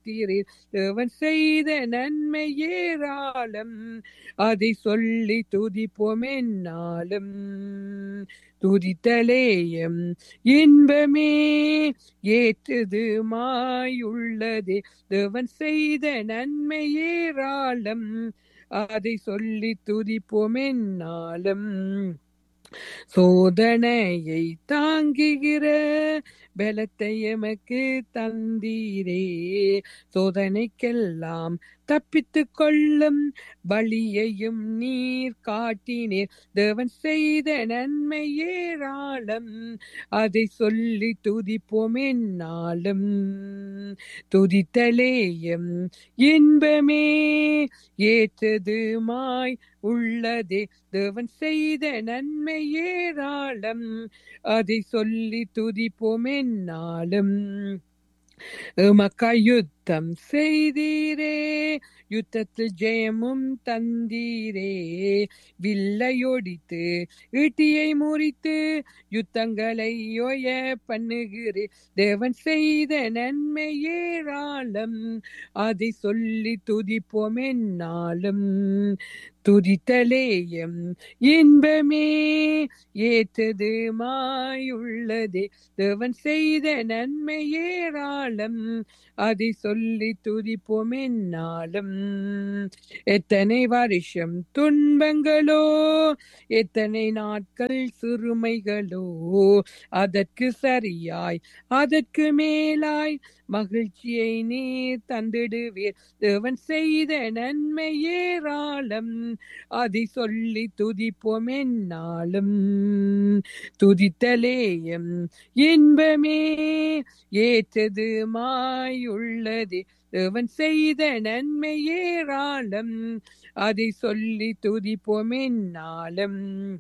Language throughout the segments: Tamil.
காத்தீரீர் தேவன் செய்த நன்மை ஏராளம் அதை சொல்லி துதிப்போம் என்னாலும் துதித்தலேயம் இன்பமே ஏற்றது மாயுள்ளதே தேவன் செய்த நன்மை ஏராளம் அதை சொல்லி துதிப்போம் என்னாலும் சோதனையை தாங்குகிற பலத்தை எமக்கு தந்தீரே சோதனைக்கெல்லாம் தப்பித்து கொள்ளும் வழியையும் நீர் காட்டினீர் தேவன் செய்த நன்மை ஏராளம் அதை சொல்லி துதிப்போம் என்னாலும் துதித்தலேயும் இன்பமே ஏற்றதுமாய் உள்ளதே தேவன் செய்த நன்மை ஏராளம் அதை சொல்லி துதிப்போம் என்னாலும் உமக்காய் யுத்தம் செய்தீரே யுத்தத்தில் ஜெயமும் தந்தீரே வில்லையொடித்து ஈட்டியை முறித்து யுத்தங்களை ஒய பண்ணுகிறே தேவன் செய்த நன்மை ஏராளம் அதை சொல்லி துதிப்போம் என்னாலும் துதித்தலேயம் இன்பமே ஏற்றது மாயுள்ளதே தேவன் செய்த நன்மை ஏராளம் அதை சொல்லி துதிப்போம் என்னாலும் எத்தனை வருஷம் துன்பங்களோ எத்தனை நாட்கள் சிறுமைகளோ அதற்கு சரியாய் அதற்கு மேலாய் மகிழ்ச்சியை நீர் தந்திடுவீர் தேவன் செய்த நன்மை ஏராளம் அதை சொல்லி துதிப்போம் என்னாலும் துதித்தலேயம் இன்பமே ஏற்றது மாயுள்ளதே தேவன் செய்த நன்மை ஏராளம் அதை சொல்லி துதிப்போம் என்னாலும்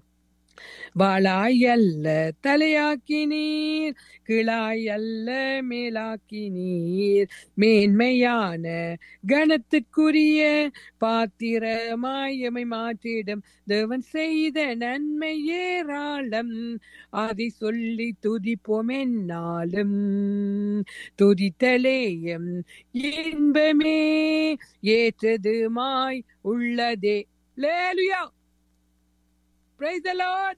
வாளாய் அல்ல தலையாக்கினீர் கிளாய் அல்ல மேலாக்கினீர் மேன்மையான கனத்துக்குரிய பாத்திரமாயமை மாற்றிடும் தேவன் செய்த நன்மை ஏராளம் அதை சொல்லி துதிப்போம் என்னாலும் துதித்தலேயம் இன்பமே ஏற்றதுமாய் உள்ளதே லேலுயா பிரைஸ் லார்ட்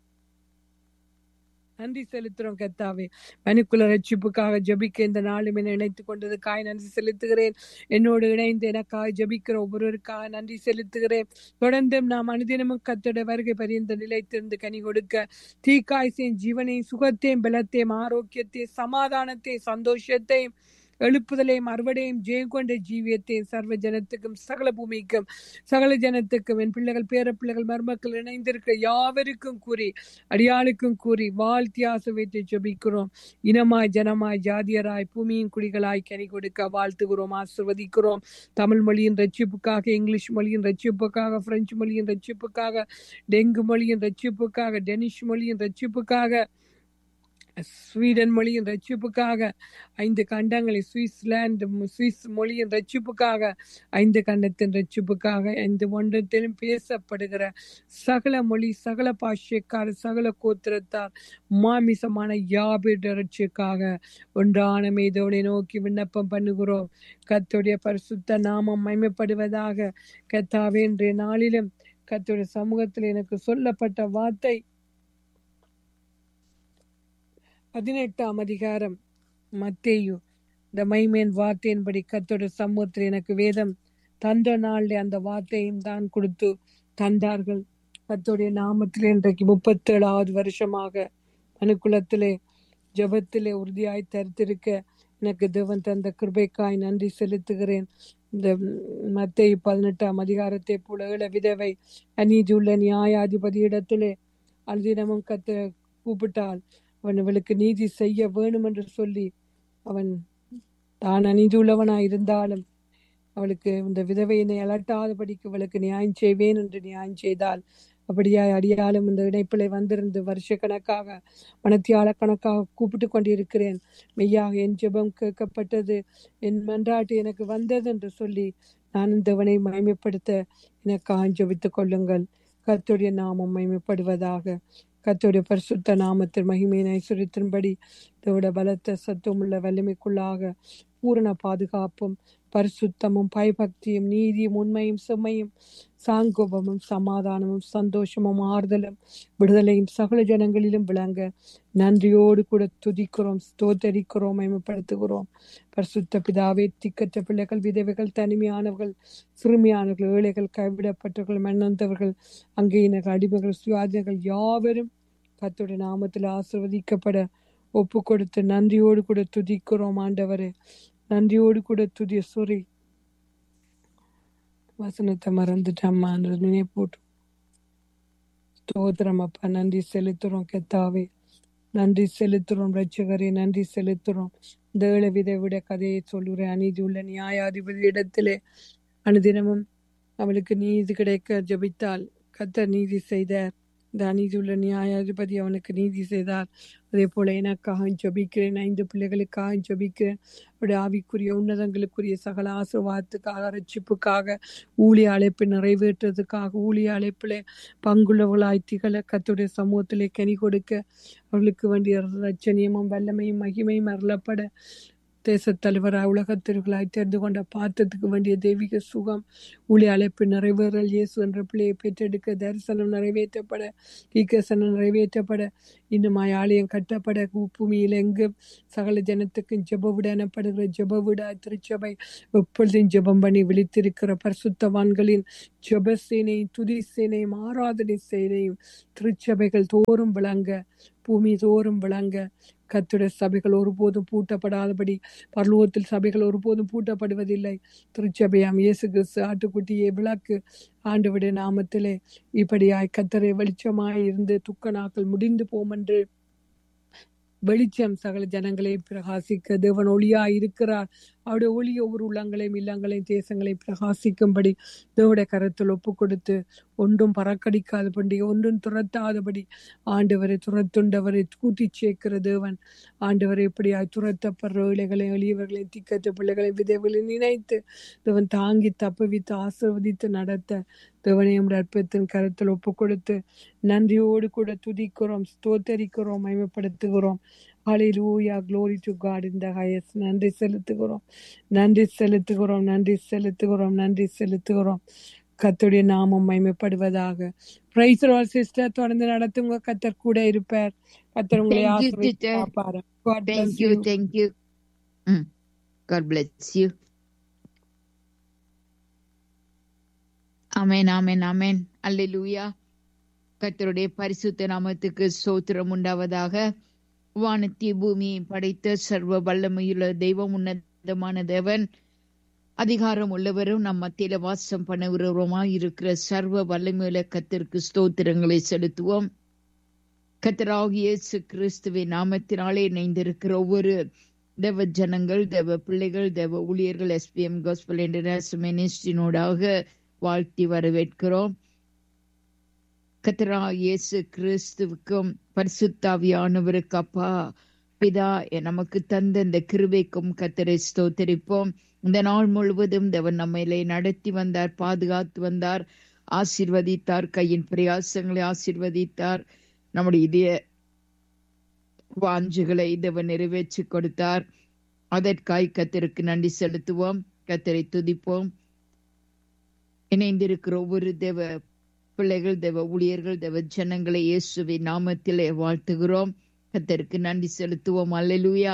நன்றி செலுத்துறோம் கத்தாவே மனுக்குல ரட்சிப்புக்காக ஜபிக்க இந்த நாளும் என்னை இணைத்துக் கொண்டதுக்காக நன்றி செலுத்துகிறேன் என்னோடு இணைந்து எனக்காக ஜபிக்கிற ஒவ்வொருவருக்காக நன்றி செலுத்துகிறேன் தொடர்ந்தும் நாம் அனுதினமும் கத்தோட வருகை பரியந்த நிலைத்திருந்து கனி கொடுக்க தீக்காய்சையும் ஜீவனையும் சுகத்தையும் பலத்தையும் ஆரோக்கியத்தையும் சமாதானத்தையும் சந்தோஷத்தையும் எழுப்புதலையும் அறுவடையும் ஜெயம் கொண்ட ஜீவியத்தையும் சர்வ ஜனத்துக்கும் சகல பூமிக்கும் சகல ஜனத்துக்கும் என் பிள்ளைகள் பேர பிள்ளைகள் மருமக்கள் இணைந்திருக்க யாவருக்கும் கூறி அடியாளுக்கும் கூறி வாழ்த்தி ஆசைவைத்து ஜபிக்கிறோம் இனமாய் ஜனமாய் ஜாதியராய் பூமியின் குடிகளாய் கனி கொடுக்க வாழ்த்துகிறோம் ஆசிர்வதிக்கிறோம் தமிழ் மொழியின் ரட்சிப்புக்காக இங்கிலீஷ் மொழியின் ரட்சிப்புக்காக பிரெஞ்சு மொழியின் ரட்சிப்புக்காக டெங்கு மொழியின் ரட்சிப்புக்காக டெனிஷ் மொழியின் ரட்சிப்புக்காக ஸ்வீடன் மொழியின் ரட்சிப்புக்காக ஐந்து கண்டங்களை சுவிட்சர்லாந்து சுவிஸ் மொழியின் ரட்சிப்புக்காக ஐந்து கண்டத்தின் ரட்சிப்புக்காக ஐந்து ஒன்றத்திலும் பேசப்படுகிற சகல மொழி சகல பாஷைக்கார சகல கோத்திரத்தார் மாமிசமான யாபிட ரட்சிக்காக ஒன்றான மேதோனை நோக்கி விண்ணப்பம் பண்ணுகிறோம் கத்துடைய பரிசுத்த நாமம் மைமைப்படுவதாக கத்தாவே இன்றைய நாளிலும் கத்துடைய சமூகத்தில் எனக்கு சொல்லப்பட்ட வார்த்தை பதினெட்டாம் அதிகாரம் மத்தேயு இந்த மைமேன் வார்த்தையின்படி கத்தோட சமூகத்தில் எனக்கு வேதம் தந்த நாளில் அந்த வார்த்தையும் தான் கொடுத்து தந்தார்கள் கத்தோடைய நாமத்தில் இன்றைக்கு முப்பத்தேழாவது வருஷமாக அனுகுலத்திலே ஜபத்திலே உறுதியாய் தரித்திருக்க எனக்கு தேவன் தந்த கிருபைக்காய் நன்றி செலுத்துகிறேன் இந்த மத்திய பதினெட்டாம் அதிகாரத்தை போல இள விதவை அநீதியுள்ள நியாயாதிபதி இடத்திலே அனுதினமும் கத்த கூப்பிட்டால் அவன் அவளுக்கு நீதி செய்ய வேணும் என்று சொல்லி அவன் தான் அநீதி உள்ளவனாய் இருந்தாலும் அவளுக்கு இந்த விதவையினை அலட்டாதபடிக்கு அவளுக்கு நியாயம் செய்வேன் என்று நியாயம் செய்தால் அப்படியாய் அடியாலும் இந்த இணைப்பிலை வந்திருந்து வருஷ கணக்காக மனத்தியால கணக்காக கூப்பிட்டு கொண்டிருக்கிறேன் மெய்யாக என் ஜெபம் கேட்கப்பட்டது என் மன்றாட்டு எனக்கு வந்தது என்று சொல்லி நான் இந்தவனை மகிமைப்படுத்த எனக்கு ஆஞ்சபித்துக் கொள்ளுங்கள் கர்த்தருடைய நாமம் மகிமைப்படுவதாக கர்த்தருடைய பரிசுத்த நாமத்தின் மகிமையின் ஐஸ்வர்யத்தின்படி இதோட பலத்த சத்துவமுள்ள வலிமைக்குள்ளாக பூரண பாதுகாப்பும் பரிசுத்தமும் பயபக்தியும் நீதியும் உண்மையும் செம்மையும் சாங்கோபமும் சமாதானமும் சந்தோஷமும் ஆறுதலும் விடுதலையும் சகல ஜனங்களிலும் விளங்க நன்றியோடு கூட துதிக்கிறோம் ஸ்தோத்தரிக்கிறோம் மயமப்படுத்துகிறோம் பரிசுத்த பிதாவே திக்கற்ற பிள்ளைகள் விதவைகள் தனிமையானவர்கள் சிறுமியானவர்கள் ஏழைகள் கைவிடப்பட்டவர்கள் மண்ணந்தவர்கள் அங்கேயினர்கள் அடிமைகள் சுயாதிகள் யாவரும் கத்தோட நாமத்தில் ஆசிர்வதிக்கப்பட ஒப்பு கொடுத்து நன்றியோடு கூட துதிக்கிறோம் ஆண்டவரே நன்றியோடு கூட துதிய சொறி வசனத்தை மறந்துட்டம்மா நினைப்போட்டு ஸ்தோத்திரம் அப்பா நன்றி செலுத்துறோம் கெத்தாவே நன்றி செலுத்துறோம் ரட்சகரே நன்றி செலுத்துறோம் இந்த ஏழை விதை விட கதையை சொல்லுறேன் அநீதி உள்ள நியாயாதிபதி இடத்திலே அனுதினமும் அவளுக்கு நீதி கிடைக்க ஜபித்தால் கத்தர் நீதி செய்தார் இந்த அநீதி உள்ள நியாயாதிபதி அவனுக்கு நீதி செய்தார் அதே போல எனக்காக ஜபிக்கிறேன் ஐந்து பிள்ளைகளுக்காக ஜபிக்கிறேன் அவருடைய ஆவிக்குரிய உன்னதங்களுக்குரிய சகல ஆசிர்வாதத்துக்காக ரட்சிப்புக்காக ஊழிய அழைப்பு நிறைவேற்றுறதுக்காக ஊழிய அழைப்பிலே பங்குள்ளவர்களாய் திகழ கத்துடைய சமூகத்திலே கனி கொடுக்க அவர்களுக்கு வேண்டிய ரச்சனியமும் வல்லமையும் மகிமையும் அருளப்பட தேசத் தலைவராய் உலகத்திற்களாய் தெரிந்து கொண்ட பார்த்ததுக்கு வேண்டிய தெய்வீக சுகம் ஊழிய அழைப்பு நிறைவேறல் இயேசு என்ற பிள்ளையை பெற்றெடுக்க தரிசனம் நிறைவேற்றப்பட தீக்கசனம் நிறைவேற்றப்பட இன்னும் ஆலயம் கட்டப்பட பூமியில் எங்கும் சகல ஜனத்துக்கும் ஜெப விட எனப்படுகிற ஜெப விட திருச்சபை எப்பொழுதும் ஜெபம் பண்ணி விழித்திருக்கிற பரிசுத்தவான்களின் ஜெப சேனையும் துதி சேனையும் ஆராதனை சேனையும் திருச்சபைகள் தோறும் விளங்க பூமி தோறும் விளங்க கத்துடைய சபைகள் ஒருபோதும் பூட்டப்படாதபடி பரலோகத்தில் சபைகள் ஒருபோதும் பூட்டப்படுவதில்லை திருச்சபையாம் இயேசு கிறிஸ்து ஆட்டுக்குட்டியே விளக்கு ஆண்டவிட நாமத்திலே இப்படியாய் கத்தரை வெளிச்சமாய் இருந்து துக்க நாட்கள் முடிந்து போம் என்று வெளிச்சம் சகல ஜனங்களை பிரகாசிக்க தேவன் ஒளியா இருக்கிறார் அவருடைய ஒளி ஒவ்வொரு உள்ளங்களையும் இல்லங்களையும் தேசங்களையும் பிரகாசிக்கும்படி தேவடைய கரத்தில் ஒப்பு கொடுத்து ஒன்றும் பறக்கடிக்காதபடி ஒன்றும் துரத்தாதபடி ஆண்டவரை துரத்துண்டவரை கூட்டி சேர்க்கிற தேவன் ஆண்டவரை இப்படியாய் துரத்தப்படுற இலைகளையும் எளியவர்களையும் திக்கற்ற பிள்ளைகளையும் விதைகளையும் நினைத்து தேவன் தாங்கி தப்புவித்து ஆசிர்வதித்து நடத்த தேவனை நம்முடைய அற்பத்தின் கருத்தில் ஒப்பு கொடுத்து நன்றியோடு கூட துதிக்கிறோம் ஸ்தோத்தரிக்கிறோம் மயமப்படுத்துகிறோம் ஹalleluya glory to god in the highest நன்றி செலுத்துகிறோம் நன்றி செலுத்துகிறோம் நன்றி செலுத்துகிறோம் நன்றி செலுத்துகிறோம் கத்துடைய நாமம் மகிமைப்படுவதாக பிரைஸ் சிஸ்டர் தொடர்ந்து நடத்துங்க கத்தர் கூட இருப்பார் கத்தர் உங்களை Thank you, ஆசீர்வதித்து sister. காப்பார் God bless Thank you, you. thank you. Mm. God bless you. ஆமென் ஆமென் ஆமென் அல்லேலூயா கர்த்தருடைய பரிசுத்த நாமத்துக்கு ஸ்தோத்திரம் உண்டாவதாக வானத்திய பூமியை படைத்த சர்வ வல்லமையுள்ள தெய்வம் உன்னதமான தேவன் அதிகாரம் உள்ளவரும் நம் மத்தியில வாசம் பண்ணுகிறவருமா இருக்கிற சர்வ வல்லமையுள்ள கத்திற்கு ஸ்தோத்திரங்களை செலுத்துவோம் கத்தராகிய இயேசு கிறிஸ்துவின் நாமத்தினாலே இணைந்திருக்கிற ஒவ்வொரு தேவ ஜனங்கள் தேவ பிள்ளைகள் தேவ ஊழியர்கள் எஸ்பிஎம் காஸ்பல் இன்டர்நேஷனல் மினிஸ்ட்ரினோடாக வாழ்த்தி வரவேற்கிறோம் கத்தரா இயேசு கிறிஸ்துவுக்கும் பரிசுத்தாவியானவருக்கு அப்பா பிதா நமக்கு தந்த இந்த கிருபைக்கும் கத்தரை ஸ்தோத்தரிப்போம் இந்த நாள் முழுவதும் தேவன் நம்மளை நடத்தி வந்தார் பாதுகாத்து வந்தார் ஆசீர்வதித்தார் கையின் பிரயாசங்களை ஆசீர்வதித்தார் நம்முடைய இதய வாஞ்சுகளை தேவன் நிறைவேற்றி கொடுத்தார் அதற்காய் கத்தருக்கு நன்றி செலுத்துவோம் கத்தரை துதிப்போம் இணைந்திருக்கிற ஒவ்வொரு தேவ பிள்ளைகள் தேவ ஊழியர்கள் தேவ ஜனங்களை இயேசுவின் நாமத்திலே வாழ்த்துகிறோம் கத்தருக்கு நன்றி செலுத்துவோம் அல்லேலூயா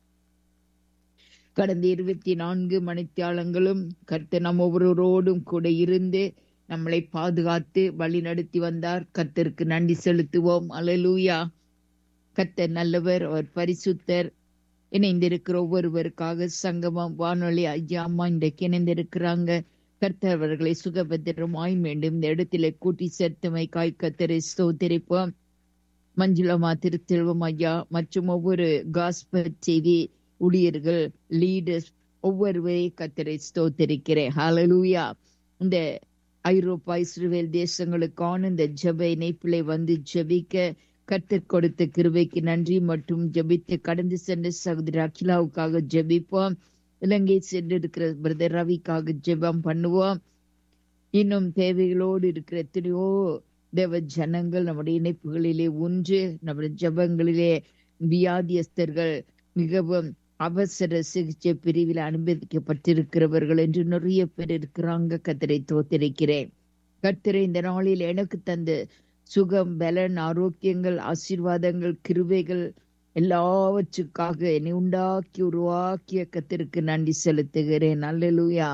கடந்த இருபத்தி நான்கு மணித்தியாலங்களும் கர்த்தர் நம் ஒவ்வொருவரோடும் கூட இருந்து நம்மளை பாதுகாத்து வழி நடத்தி வந்தார் கர்த்தருக்கு நன்றி செலுத்துவோம் அல்லேலூயா கர்த்தர் நல்லவர் அவர் பரிசுத்தர் இணைந்திருக்கிற ஒவ்வொருவருக்காக சங்கமம் வானொலி ஐயா அம்மா இன்றைக்கு இணைந்திருக்கிறாங்க கர்த்தர் அவர்களை சுகபத்திரமாய் மீண்டும் இந்த இடத்திலே கூட்டி சேர்த்தமை காய் கத்தரை ஸ்தோத்திரிப்போம் மஞ்சுளமா திருத்தெல்வம் ஐயா மற்றும் ஒவ்வொரு காஸ்பர் செய்தி ஊழியர்கள் லீடர்ஸ் ஒவ்வொருவரை கத்தரை ஸ்தோத்திரிக்கிறேன் ஹalleluya இந்த ஐரோப்பா இஸ்ரேல் தேசங்களுக்கான இந்த ஜெப இணைப்பிலே வந்து ஜெபிக்க கர்த்தர் கொடுத்த கிருபைக்கு நன்றி மற்றும் ஜெபித்து கடந்து சென்ற சகோதரி அகிலாவுக்காக ஜெபிப்போம் இலங்கை சென்றிருக்கிற பிரதர் ரவிக்காக ஜெபம் பண்ணுவோம் இன்னும் தேவைகளோடு இருக்கிற எத்தனையோ தேவ ஜனங்கள் நம்முடைய இணைப்புகளிலே ஒன்று நம்முடைய ஜெபங்களிலே வியாதியஸ்தர்கள் மிகவும் அவசர சிகிச்சை பிரிவில் அனுமதிக்கப்பட்டிருக்கிறவர்கள் என்று நிறைய பேர் இருக்கிறாங்க கத்தரை தோத்திருக்கிறேன் கத்தரை இந்த நாளில் எனக்கு தந்த சுகம் பலன் ஆரோக்கியங்கள் ஆசீர்வாதங்கள் கிருபைகள் எல்லாவற்றுக்காக என்னை உண்டாக்கி உருவாக்கிய கத்திற்கு நன்றி செலுத்துகிறேன் அல்லேலூயா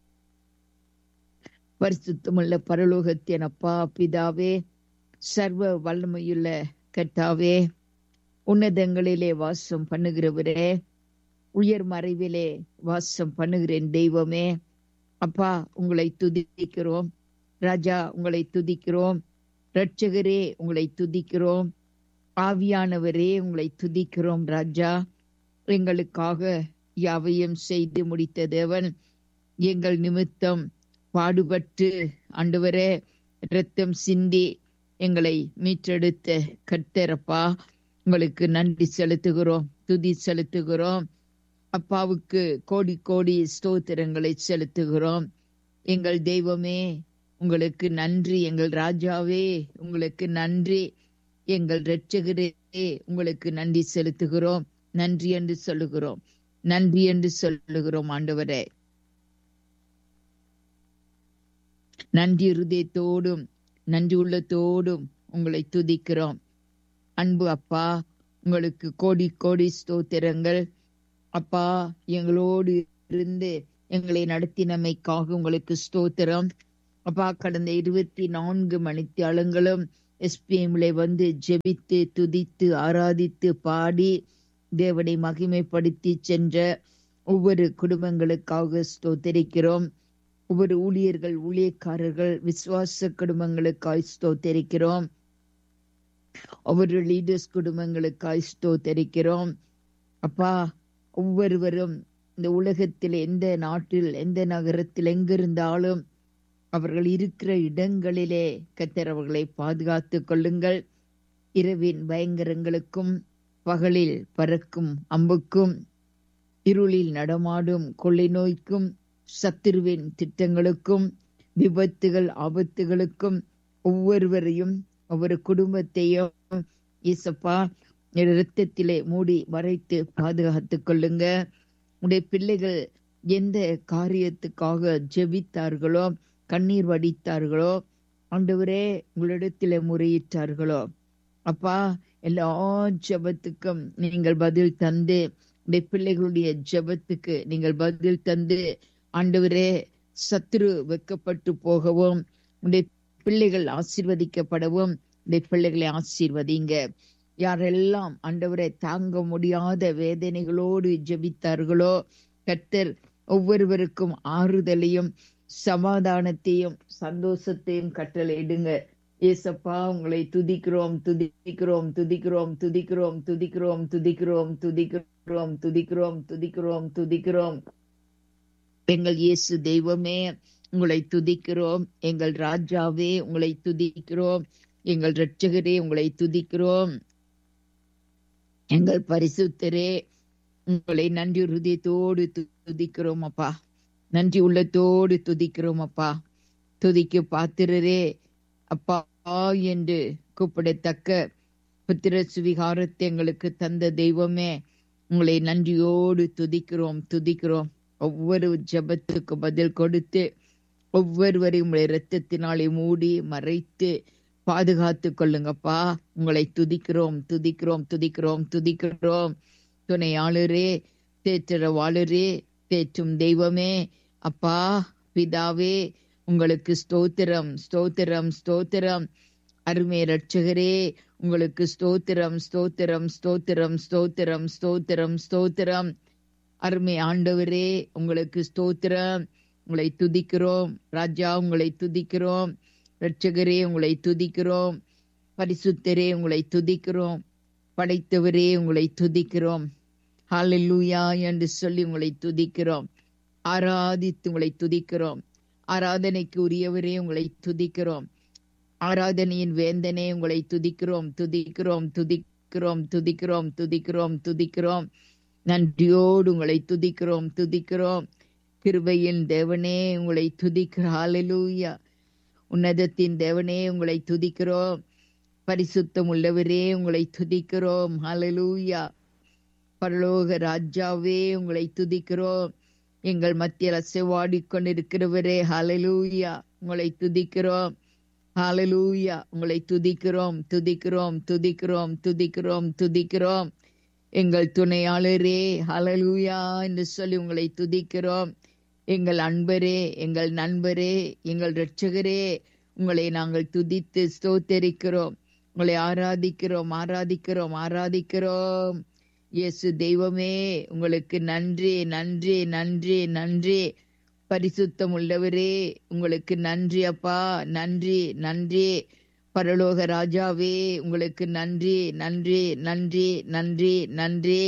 பரிசுத்தமுள்ள பரலோகத்தின் அப்பா பிதாவே சர்வ வல்லமையுள்ள கர்த்தாவே உன்னதங்களிலே வாசம் பண்ணுகிறவரே உயர் மறைவிலே வாசம் பண்ணுகிறேன் தெய்வமே அப்பா உங்களை துதிக்கிறோம் ராஜா உங்களை துதிக்கிறோம் இரட்சகரே உங்களை துதிக்கிறோம் ஆவியானவரே உங்களை துதிக்கிறோம் ராஜா எங்களுக்காக யாவையும் செய்து முடித்த தேவன் எங்கள் நிமித்தம் பாடுபட்டு ஆண்டவரே இரத்தம் சிந்தி எங்களை மீட்டெடுத்த கர்த்தரப்பா உங்களுக்கு நன்றி செலுத்துகிறோம் துதி செலுத்துகிறோம் அப்பாவுக்கு கோடி கோடி ஸ்தோத்திரங்களை செலுத்துகிறோம் எங்கள் தெய்வமே உங்களுக்கு நன்றி எங்கள் ராஜாவே உங்களுக்கு நன்றி எங்கள் இரட்சகரே உங்களுக்கு நன்றி செலுத்துகிறோம் நன்றி என்று சொல்லுகிறோம் நன்றி என்று சொல்லுகிறோம் ஆண்டவரே நன்றி இருதயத்தோடும் நன்றி உள்ளத்தோடும் உங்களை துதிக்கிறோம் அன்பு அப்பா உங்களுக்கு கோடி கோடி ஸ்தோத்திரங்கள் அப்பா எங்களோடு இருந்து எங்களை நடத்தினமைக்காக உங்களுக்கு ஸ்தோத்திரம் அப்பா கடந்த இருபத்தி நான்கு மணித்தியாலங்களும் எஸ்பிஎம்ல வந்து ஜெபித்து துதித்து ஆராதித்து பாடி தேவனை மகிமைப்படுத்தி சென்ற ஒவ்வொரு குடும்பங்களுக்காக ஸ்தோத்தரிக்கிறோம் ஒவ்வொரு ஊழியர்கள் ஊழியக்காரர்கள் விசுவாச குடும்பங்களுக்காய் ஸ்தோத்தரிக்கிறோம் ஒவ்வொரு லீடர்ஸ் குடும்பங்களுக்காய் ஸ்தோத்தரிக்கிறோம் அப்பா ஒவ்வொருவரும் இந்த உலகத்தில் எந்த நாட்டில் எந்த நகரத்தில் எங்கிருந்தாலும் அவர்கள் இருக்கிற இடங்களிலே கத்தர் அவர்களை பாதுகாத்துக் கொள்ளுங்கள் இரவின் பயங்கரங்களுக்கும் பகலில் பறக்கும் அம்புக்கும் இருளில் நடமாடும் கொள்ளை நோய்க்கும் சத்துருவின் திட்டங்களுக்கும் விபத்துகள் ஆபத்துகளுக்கும் ஒவ்வொருவரையும் ஒவ்வொரு குடும்பத்தையும் இசப்பா இரத்தத்திலே மூடி மறைத்து பாதுகாத்துக் கொள்ளுங்க உடைய பிள்ளைகள் எந்த காரியத்துக்காக ஜெபித்தார்களோ கண்ணீர் வடித்தார்களோ ஆண்டவரே உங்களிடத்திலே முறையிட்டார்களோ அப்பா எல்லா ஜெபத்துக்கும் நீங்கள் பதில் தந்து உடைய பிள்ளைகளுடைய ஜெபத்துக்கு நீங்கள் பதில் தந்து ஆண்டவரே சத்துரு வெக்கப்பட்டு போகவும் உடைய பிள்ளைகள் ஆசீர்வதிக்கப்படவும் உடைய பிள்ளைகளை ஆசீர்வதிங்க யாரெல்லாம் ஆண்டவரை தாங்க முடியாத வேதனைகளோடு ஜெபித்தார்களோ கர்த்தர் ஒவ்வொருவருக்கும் ஆறுதலையும் சமாதானத்தையும் சந்தோஷத்தையும் கட்டளையிடுங்க ஏசப்பா உங்களை துதிக்கிறோம் துதிக்கிறோம் துதிக்கிறோம் துதிக்கிறோம் துதிக்கிறோம் துதிக்கிறோம் துதிக்கிறோம் துதிக்கிறோம் துதிக்கிறோம் துதிக்கிறோம் எங்கள் இயேசு தெய்வமே உங்களை துதிக்கிறோம் எங்கள் ராஜாவே உங்களை துதிக்கிறோம் எங்கள் இரட்சகரே உங்களை துதிக்கிறோம் எங்கள் பரிசுத்தரே உங்களை நன்றி ஹிருதயத்தோடு துதிக்கிறோம் அப்பா நன்றி உள்ளத்தோடு துதிக்கிறோம் அப்பா துதிக்க பாத்திரரே அப்பா என்று கூப்பிடத்தக்க புத்திர சுவிகாரத்தை எங்களுக்கு தந்த தெய்வமே உங்களை நன்றியோடு துதிக்கிறோம் துதிக்கிறோம் ஒவ்வொரு ஜபத்துக்கு பதில் கொடுத்து ஒவ்வொருவரையும் உங்களுடைய இரத்தத்தினாலே மூடி மறைத்து பாதுகாத்து கொள்ளுங்கப்பா உங்களை துதிக்கிறோம் துதிக்கிறோம் துதிக்கிறோம் துதிக்கிறோம் துணையாளரே தேற்றவாளரே தேற்றும் தெய்வமே அப்பா பிதாவே உங்களுக்கு ஸ்தோத்திரம் ஸ்தோத்திரம் ஸ்தோத்திரம் அருமை ரட்சகரே உங்களுக்கு ஸ்தோத்திரம் ஸ்தோத்திரம் ஸ்தோத்திரம் ஸ்தோத்திரம் ஸ்தோத்திரம் ஸ்தோத்திரம் அருமை ஆண்டவரே உங்களுக்கு ஸ்தோத்திரம் உங்களை துதிக்கிறோம் ராஜா உங்களை துதிக்கிறோம் ரட்சகரே உங்களை துதிக்கிறோம் பரிசுத்தரே உங்களை துதிக்கிறோம் படைத்தவரே உங்களை துதிக்கிறோம் ஹalleluya என்று சொல்லி உங்களை துதிக்கிறோம் ஆராதித்து உங்களை துதிக்கிறோம் ஆராதனைக்கு உரியவரே உங்களை துதிக்கிறோம் ஆராதனையின் வேந்தனே உங்களை துதிக்கிறோம் துதிக்கிறோம் துதிக்கிறோம் துதிக்கிறோம் துதிக்கிறோம் துதிக்கிறோம் நன்றியோடு உங்களை துதிக்கிறோம் துதிக்கிறோம் கிருபையின் தேவனே உங்களை துதிக்கிற ஹalleluya உன்னதத்தின் தேவனே உங்களை துதிக்கிறோம் பரிசுத்தம் உள்ளவரே உங்களை துதிக்கிறோம் ஹalleluya பரலோக ராஜாவே உங்களை துதிக்கிறோம் எங்கள் மத்தியில் அசைவாடி கொண்டிருக்கிறவரே ஹalleluya உங்களை துதிக்கிறோம் ஹalleluya உங்களை துதிக்கிறோம் துதிக்கிறோம் துதிக்கிறோம் துதிக்கிறோம் துதிக்கிறோம் எங்கள் துணையாளரே ஹalleluya என்று சொல்லி உங்களை துதிக்கிறோம் எங்கள் அன்பரே எங்கள் நண்பரே எங்கள் இரட்சகரே உங்களை நாங்கள் துதித்து ஸ்தோத்தரிக்கிறோம் உங்களை ஆராதிக்கிறோம் ஆராதிக்கிறோம் ஆராதிக்கிறோம் இயேசு தெய்வமே உங்களுக்கு நன்றி நன்றி நன்றி நன்றி பரிசுத்தம் உள்ளவரே உங்களுக்கு நன்றி அப்பா நன்றி நன்றி பரலோக ராஜாவே உங்களுக்கு நன்றி நன்றி நன்றி நன்றி நன்றி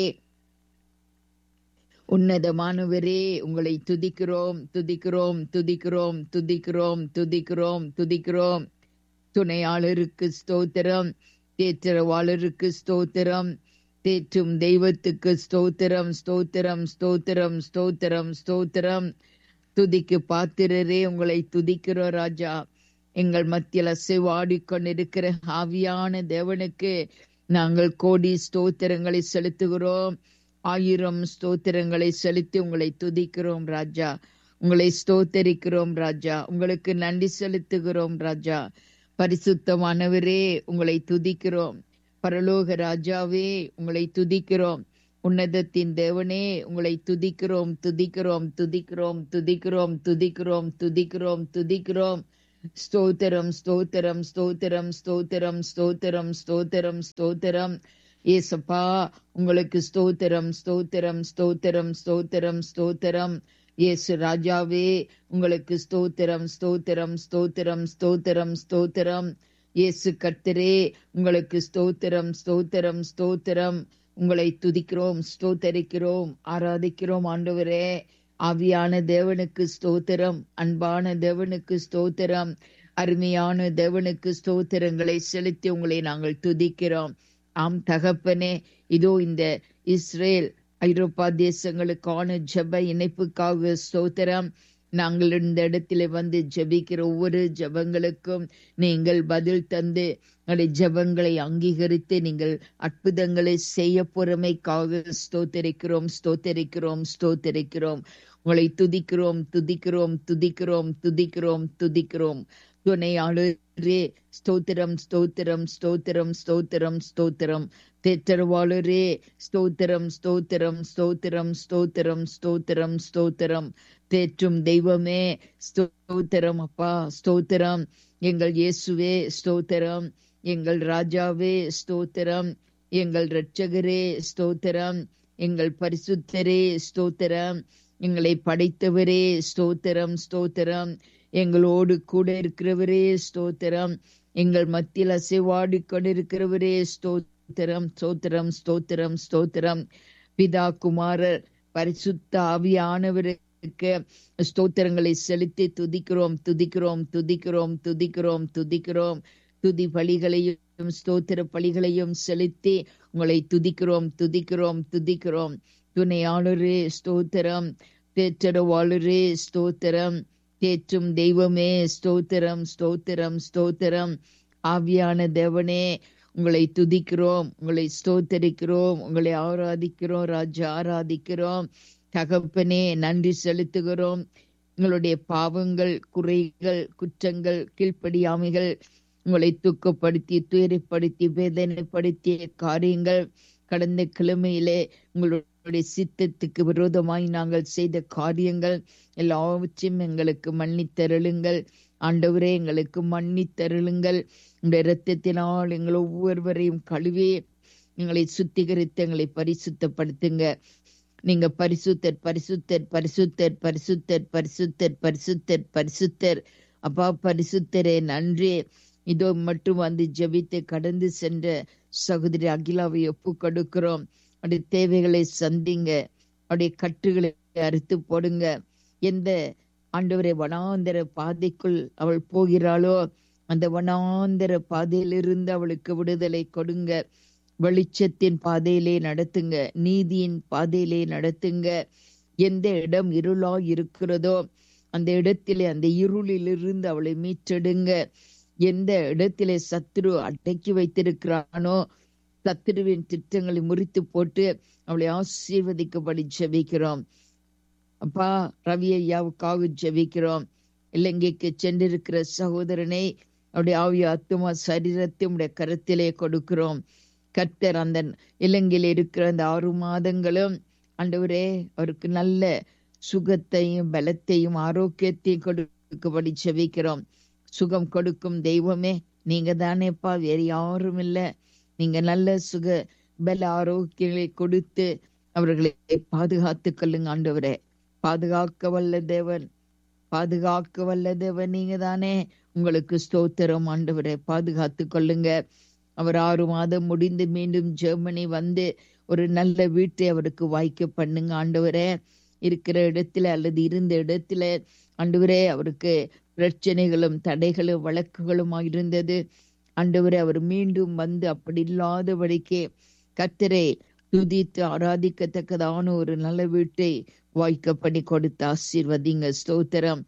உன்னதமானவரே உங்களை துதிக்கிறோம் துதிக்கிறோம் துதிக்கிறோம் துதிக்கிறோம் துதிக்கிறோம் துதிக்கிறோம் துணையாளருக்கு ஸ்தோத்திரம் தேற்றரவாளருக்கு ஸ்தோத்திரம் தேற்றும் தெய்வத்துக்கு ஸ்தோத்திரம் ஸ்தோத்திரம் ஸ்தோத்திரம் ஸ்தோத்திரம் ஸ்தோத்திரம் துதிக்கு பாத்திரரே உங்களை துதிக்கிறோம் ராஜா எங்கள் மத்தியில் அசைவாடி கொண்டிருக்கிற ஆவியான தேவனுக்கு நாங்கள் கோடி ஸ்தோத்திரங்களை செலுத்துகிறோம் ஆயிரம் ஸ்தோத்திரங்களை செலுத்தி உங்களை துதிக்கிறோம் ராஜா உங்களை ஸ்தோத்தரிக்கிறோம் ராஜா உங்களுக்கு நன்றி செலுத்துகிறோம் ராஜா பரிசுத்தமானவரே உங்களை துதிக்கிறோம் பரலோக ராஜாவே உங்களை துதிக்கிறோம் உன்னதத்தின் தேவனே உங்களை துதிக்கிறோம் துதிக்கிறோம் துதிக்கிறோம் துதிக்கிறோம் துதிக்கிறோம் துதிக்கிறோம் துதிக்கிறோம் ஸ்தோத்திரம் ஸ்தோத்திரம் ஸ்தோத்திரம் ஸ்தோத்திரம் ஸ்தோத்திரம் ஸ்தோத்திரம் ஸ்தோத்திரம் ஏசப்பா உங்களுக்கு ஸ்தோத்திரம் ஸ்தோத்திரம் ஸ்தோத்திரம் ஸ்தோத்திரம் ஸ்தோத்திரம் இயேசு ராஜாவே உங்களுக்கு ஸ்தோத்திரம் ஸ்தோத்திரம் ஸ்தோத்திரம் ஸ்தோத்திரம் ஸ்தோத்திரம் இயேசு கர்த்தரே உங்களுக்கு ஸ்தோத்திரம் ஸ்தோத்திரம் ஸ்தோத்திரம் உங்களை துதிக்கிறோம் ஸ்தோத்தரிக்கிறோம் ஆராதிக்கிறோம் ஆண்டவரே ஆவியான தேவனுக்கு ஸ்தோத்திரம் அன்பான தேவனுக்கு ஸ்தோத்திரம் அருமையான தேவனுக்கு ஸ்தோத்திரங்களை செலுத்தி உங்களை நாங்கள் துதிக்கிறோம் ஆம் தகப்பனே இதோ இந்த இஸ்ரேல் ஐரோப்பா தேசங்களுக்கான ஜெப இணைப்புக்காக ஸ்தோத்திரம் நாங்கள் இந்த இடத்துல வந்து ஜெபிக்கிற ஒவ்வொரு ஜெபங்களுக்கும் நீங்கள் பதில் தந்து உங்களுடைய ஜெபங்களை அங்கீகரித்து நீங்கள் அற்புதங்களை செய்ய பொறுமைக்காக ஸ்தோத்தரிக்கிறோம் ஸ்தோத்தரிக்கிறோம் ஸ்தோத்தரிக்கிறோம் உங்களை துதிக்கிறோம் துதிக்கிறோம் துதிக்கிறோம் துதிக்கிறோம் துதிக்கிறோம் துணையாளரே ஸ்தோத்திரம் ஸ்தோத்திரம் ஸ்தோத்திரம் ஸ்தோத்திரம் ஸ்தோத்திரம் தேற்றவாளரே ஸ்தோத்திரம் ஸ்தோத்திரம் ஸ்தோத்திரம் ஸ்தோத்திரம் ஸ்தோத்திரம் ஸ்தோத்திரம் தேற்றும் தெய்வமே ஸ்தோத்திரம் அப்பா ஸ்தோத்திரம் எங்கள் இயேசுவே ஸ்தோத்திரம் எங்கள் ராஜாவே ஸ்தோத்திரம் எங்கள் இரட்சகரே ஸ்தோத்திரம் எங்கள் பரிசுத்தரே ஸ்தோத்திரம் எங்களை படைத்தவரே ஸ்தோத்திரம் ஸ்தோத்திரம் எங்களோடு கூட இருக்கிறவரே ஸ்தோத்திரம் எங்கள் மத்தியில் அசைவாடி கொண்டிருக்கிறவரே ஸ்தோத்திரம் ஸ்தோத்திரம் ஸ்தோத்திரம் ஸ்தோத்திரம் பிதா குமாரர் பரிசுத்த ஆவியானவருக்கு ஸ்தோத்திரங்களை செலுத்தி துதிக்கிறோம் துதிக்கிறோம் துதிக்கிறோம் துதிக்கிறோம் துதிக்கிறோம் துதி பலிகளையும் ஸ்தோத்திர பலிகளையும் செலுத்தி உங்களை துதிக்கிறோம் துதிக்கிறோம் துதிக்கிறோம் துணையாளரே ஸ்தோத்திரம் தேற்றரவாளரே ஸ்தோத்திரம் தேற்றும் தெய்வமே ஸ்தோத்திரம் ஸ்தோத்திரம் ஸ்தோத்திரம் ஆவியான தேவனே உங்களை துதிக்கிறோம் உங்களை ஸ்தோத்தரிக்கிறோம் உங்களை ஆராதிக்கிறோம் ராஜா ஆராதிக்கிறோம் தகப்பனே நன்றி செலுத்துகிறோம் உங்களுடைய பாவங்கள் குறைகள் குற்றங்கள் கீழ்ப்படியாமைகள் உங்களை துக்கப்படுத்தி துயரப்படுத்தி வேதனைப்படுத்திய காரியங்கள் கடந்த கிழமையிலே உங்களுடைய சித்தத்துக்கு விரோதமாய் நாங்கள் செய்த காரியங்கள் எல்லாவற்றையும் எங்களுக்கு மன்னித்தருளுங்கள் ஆண்டவரே எங்களுக்கு மன்னித்தருளுங்கள் உங்களுடைய இரத்தத்தினால் எங்கள் ஒவ்வொருவரையும் கழுவி எங்களை சுத்திகரித்து எங்களை பரிசுத்தப்படுத்துங்க நீங்க பரிசுத்தர் பரிசுத்தர் பரிசுத்தர் பரிசுத்தர் பரிசுத்தர் பரிசுத்தர் பரிசுத்தர் அப்பா பரிசுத்தரே நன்றி இதோ மட்டும் வந்து ஜெபித்து கடந்து சென்ற சகோதரி அகிலாவை ஒப்பு கொடுக்கிறோம் அவருடைய தேவைகளை சந்திங்க அவருடைய கட்டுகளை அறுத்து போடுங்க எந்த ஆண்டவரை வனாந்தர பாதைக்குள் அவள் போகிறாளோ அந்த வனாந்தர பாதையிலிருந்து அவளுக்கு விடுதலை கொடுங்க வெளிச்சத்தின் பாதையிலே நடத்துங்க நீதியின் பாதையிலே நடத்துங்க எந்த இடம் இருளா இருக்கிறதோ அந்த இடத்திலே அந்த இருளிலிருந்து அவளை மீட்டெடுங்க எந்த இடத்திலே சத்துரு அடக்கி வைத்திருக்கிறானோ சத்துருவின் திட்டங்களை முறித்து போட்டு அவளை ஆசீர்வதிக்கப்படி ஜெபிக்கிறோம் அப்பா ரவி ஐயாவுக்காக ஜெபிக்கிறோம் இலங்கைக்கு சென்றிருக்கிற சகோதரனை அவருடைய ஆவிய ஆத்துமா சரீரத்தை உடைய கருத்திலே கொடுக்கிறோம் கர்த்தர் அந்த இலங்கையில் இருக்கிற அந்த ஆறு மாதங்களும் ஆண்டவரே அவருக்கு நல்ல சுகத்தையும் பலத்தையும் ஆரோக்கியத்தையும் கொடுக்கப்படி செவிக்கிறோம் சுகம் கொடுக்கும் தெய்வமே நீங்க தானேப்பா வேற யாரும் இல்ல நீங்க நல்ல சுக பல ஆரோக்கியங்களை கொடுத்து அவர்களை பாதுகாத்து கொள்ளுங்க ஆண்டவரே பாதுகாக்க வல்ல தேவன் பாதுகாக்க வல்ல தேவன் நீங்க தானே உங்களுக்கு ஸ்தோத்திரம் ஆண்டவரை பாதுகாத்து கொள்ளுங்க அவர் ஆறு மாதம் முடிந்து மீண்டும் ஜெர்மனி வந்து ஒரு நல்ல வீட்டை அவருக்கு வாய்க்க பண்ணுங்க ஆண்டவரே இருக்கிற இடத்துல அல்லது இருந்த இடத்துல ஆண்டவரே அவருக்கு பிரச்சனைகளும் தடைகளும் வழக்குகளும் இருந்தது ஆண்டவரே அவர் மீண்டும் வந்து அப்படி இல்லாதபடிக்கு கத்தரை துதித்து ஆராதிக்கத்தக்கதான ஒரு நல்ல வீட்டை வாய்க்க பண்ணி கொடுத்து ஆசீர்வதிங்க ஸ்தோத்திரம்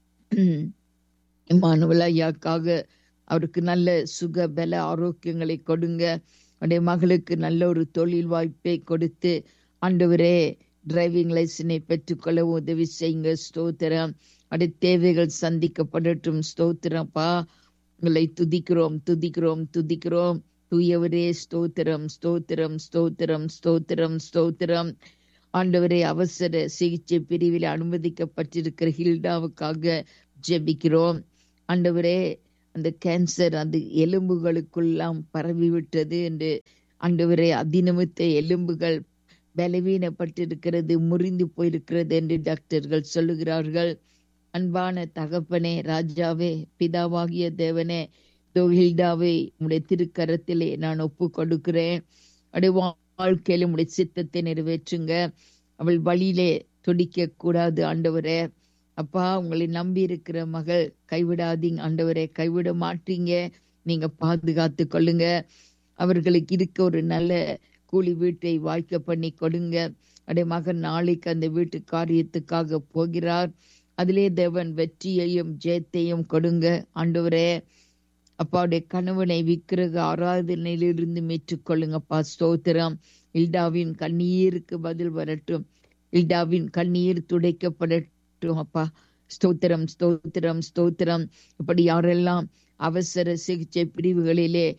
இமானுவல் ஐயாக்காக அவருக்கு நல்ல சுக பல ஆரோக்கியங்களை கொடுங்க அவருடைய மகளுக்கு நல்ல ஒரு தொழில் வாய்ப்பை கொடுத்து ஆண்டவரே டிரைவிங் லைசனை பெற்றுக்கொள்ள உதவி செய்யுங்க ஸ்தோத்திரம் அவருடைய தேவைகள் சந்திக்கப்படட்டும் ஸ்தோத்திரப்பா உங்களை துதிக்கிறோம் துதிக்கிறோம் துதிக்கிறோம் தூயவரே ஸ்தோத்திரம் ஸ்தோத்திரம் ஸ்தோத்திரம் ஸ்தோத்திரம் ஸ்தோத்திரம் ஆண்டவரே அவசர சிகிச்சை பிரிவில் அனுமதிக்கப்பட்டிருக்கிற ஹில்டாவுக்காக ஜெபிக்கிறோம் ஆண்டவரே அந்த கேன்சர் அந்த எலும்புகளுக்குள்ளாம் பரவிவிட்டது என்று ஆண்டவரே அதிநிமித்த எலும்புகள் பலவீனப்பட்டிருக்கிறது முறிந்து போயிருக்கிறது என்று டாக்டர்கள் சொல்லுகிறார்கள் அன்பான தகப்பனே ராஜாவே பிதாவாகிய தேவனே தொகில்டாவை உடைய திருக்கரத்திலே நான் ஒப்பு கொடுக்கிறேன் அடைய வாழ்க்கையில உடைய சித்தத்தை நிறைவேற்றுங்க அவள் வழியிலே துடிக்க கூடாது ஆண்டவரே அப்பா உங்களை நம்பி இருக்கிற மகள் கைவிடாதீங்க ஆண்டவரே கைவிட மாட்டீங்க நீங்க பாதுகாத்து கொள்ளுங்க அவர்களுக்கு இருக்க ஒரு நல்ல கூலி வீட்டை வாய்க்க பண்ணி கொடுங்க அடைய மகன் நாளைக்கு அந்த வீட்டு காரியத்துக்காக போகிறார் அதிலே தேவன் வெற்றியையும் ஜெயத்தையும் கொடுங்க ஆண்டவரே அப்பாவுடைய கணவனை விக்கிரக ஆராதனையிலிருந்து மீட்டுக்கொள்ளுங்கப்பா ஸ்தோத்திரம் இல்டாவின் கண்ணீருக்கு பதில் வரட்டும் இல்டாவின் கண்ணீர் துடைக்கப்படட்டும் அப்பா ஸ்தோத்திரம் ஸ்தோத்திரம் ஸ்தோத்திரம் இப்படி யாரெல்லாம் அவசர சிகிச்சை பிரிவுகளிலே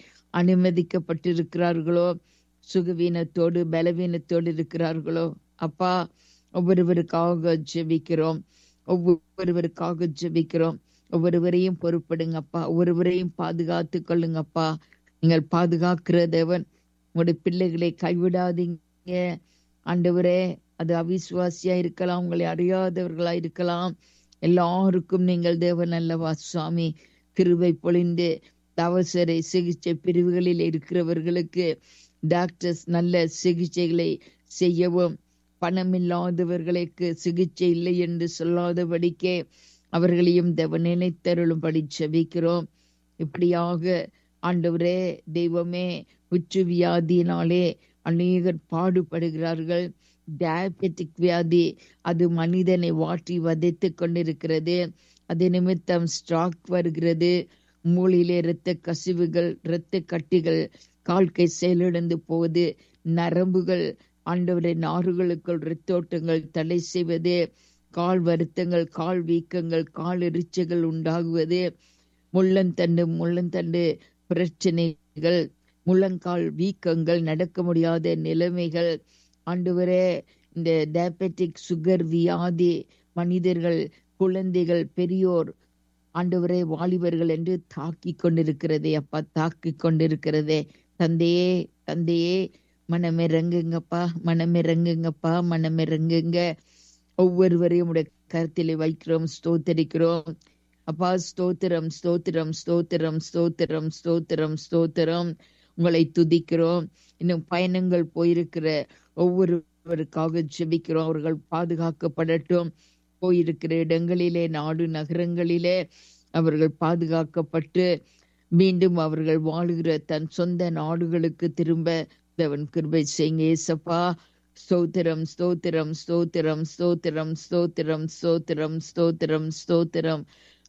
அனுமதிக்கப்பட்டிருக்கிறார்களோ சுகவீனத்தோடு பலவீனத்தோடு இருக்கிறார்களோ அப்பா ஒவ்வொருவருக்காக ஜெபிக்கிறோம் ஒவ்வொருவருக்காக ஜெபிக்கிறோம் ஒவ்வொருவரையும் பொறுப்படுங்கப்பா ஒவ்வொருவரையும் பாதுகாத்து கொள்ளுங்கப்பா நீங்கள் பாதுகாக்கிற தேவன் உங்களுடைய பிள்ளைகளை கைவிடாதீங்க ஆண்டவரே அது அவிசுவாசியா இருக்கலாம் உங்களை அறியாதவர்களா இருக்கலாம் எல்லாருக்கும் நீங்கள் தேவன் அல்லவா சுவாமி கிருபை பொழிந்து அவசர சிகிச்சை பிரிவுகளில் இருக்கிறவர்களுக்கு டாக்டர்ஸ் நல்ல சிகிச்சைகளை செய்யவும் பணமில்லாதவர்களுக்கு சிகிச்சை இல்லை என்று சொல்லாதபடிக்கே அவர்களையும் தேவ நினைத்தருளும்படி செபிக்கிறோம் இப்படியாக ஆண்டவரே தெய்வமே உற்று வியாதியினாலே அநேகர் பாடுபடுகிறார்கள் டயபெட்டிக் வியாதி அது மனிதனை வாட்டி வதைத்து கொண்டிருக்கிறது அது நிமித்தம் ஸ்ட்ராக் வருகிறது மூளையிலே இரத்த கசிவுகள் இரத்த கட்டிகள் கால்கை செயலிழந்து போவது நரம்புகள் ஆண்டவரை நாறுகளுக்குள் இரத்தோட்டங்கள் தடை செய்வது கால் வருத்தங்கள் கால் வீக்கங்கள் கால் எரிச்சல்கள் உண்டாகுவது முள்ளந்தண்டு முள்ளந்தண்டு பிரச்சனைகள் முள்ளங்கால் வீக்கங்கள் நடக்க முடியாத நிலைமைகள் ஆண்டவரே இந்த டயபெட்டிக் சுகர் வியாதி மனிதர்கள் குழந்தைகள் பெரியோர் ஆண்டவரே வாலிபர்கள் என்று தாக்கி கொண்டிருக்கிறதே அப்பா தாக்கி கொண்டிருக்கிறதே தந்தையே தந்தையே மனமிறங்குங்கப்பா மனமிறங்குங்கப்பா மனமிறங்குங்க ஒவ்வொருவரையும் உடைய கருத்திலே வைக்கிறோம் ஸ்தோத்தரிக்கிறோம் அப்பா ஸ்தோத்திரம் ஸ்தோத்திரம் ஸ்தோத்திரம் ஸ்தோத்திரம் ஸ்தோத்திரம் ஸ்தோத்திரம் உங்களை துதிக்கிறோம் இன்னும் பயணங்கள் போயிருக்கிற ஒவ்வொருவருக்காக ஜெபிக்கிறோம் அவர்கள் பாதுகாக்கப்படட்டும் போயிருக்கிற இடங்களிலே நாடு நகரங்களிலே அவர்கள் பாதுகாக்கப்பட்டு மீண்டும் அவர்கள் வாழுகிற தன் சொந்த நாடுகளுக்கு திரும்ப தேவன் கிருபை செய்யுங்க ஏசப்பா ஸ்தோத்திரம் ஸ்தோத்திரம் ஸ்தோத்திரம் ஸ்தோத்திரம் ஸ்தோத்திரம் ஸ்தோத்திரம் ஸ்தோத்திரம் ஸ்தோத்திரம்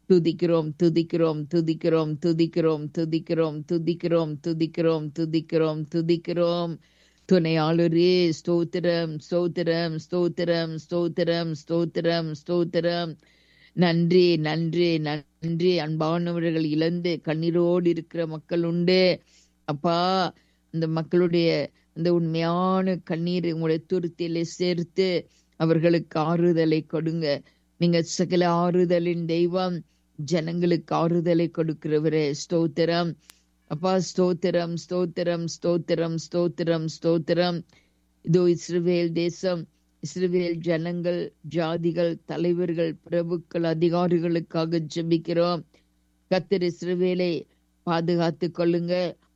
துதிக்கிறோம் துதிக்கிறோம் துதிக்கிறோம் துதிக்கிறோம் துதிக்கிறோம் துதிக்கிறோம் துதிக்கிறோம் துதிக்கிறோம் துதிக்கிறோம் துணையாளரே ஸ்தோத்திரம் ஸ்தோத்திரம் ஸ்தோத்திரம் ஸ்தோத்திரம் ஸ்தோத்திரம் ஸ்தோத்திரம் நன்றி நன்றி நன்றி அன்பானவர்கள் இழந்து கண்ணீரோடு இருக்கிற மக்கள் உண்டு அப்பா அந்த மக்களுடைய அந்த உண்மையான கண்ணீர் உங்களுடைய துருத்தியில சேர்த்து அவர்களுக்கு ஆறுதலை கொடுங்க நீங்க சகல ஆறுதலின் தெய்வம் ஜனங்களுக்கு ஆறுதலை கொடுக்கிறவரே ஸ்தோத்திரம் அப்பா ஸ்தோத்திரம் ஸ்தோத்திரம் ஸ்தோத்திரம் ஸ்தோத்திரம் ஸ்தோத்திரம் இதோ இஸ்ரவேல் தேசம் இஸ்ரவேல் ஜனங்கள் ஜாதிகள் தலைவர்கள் பிரபுக்கள் அதிகாரிகளுக்காக ஜெபிக்கிறோம் கத்தர் இஸ்ரவேலை பாதுகாத்து கொள்ளுங்க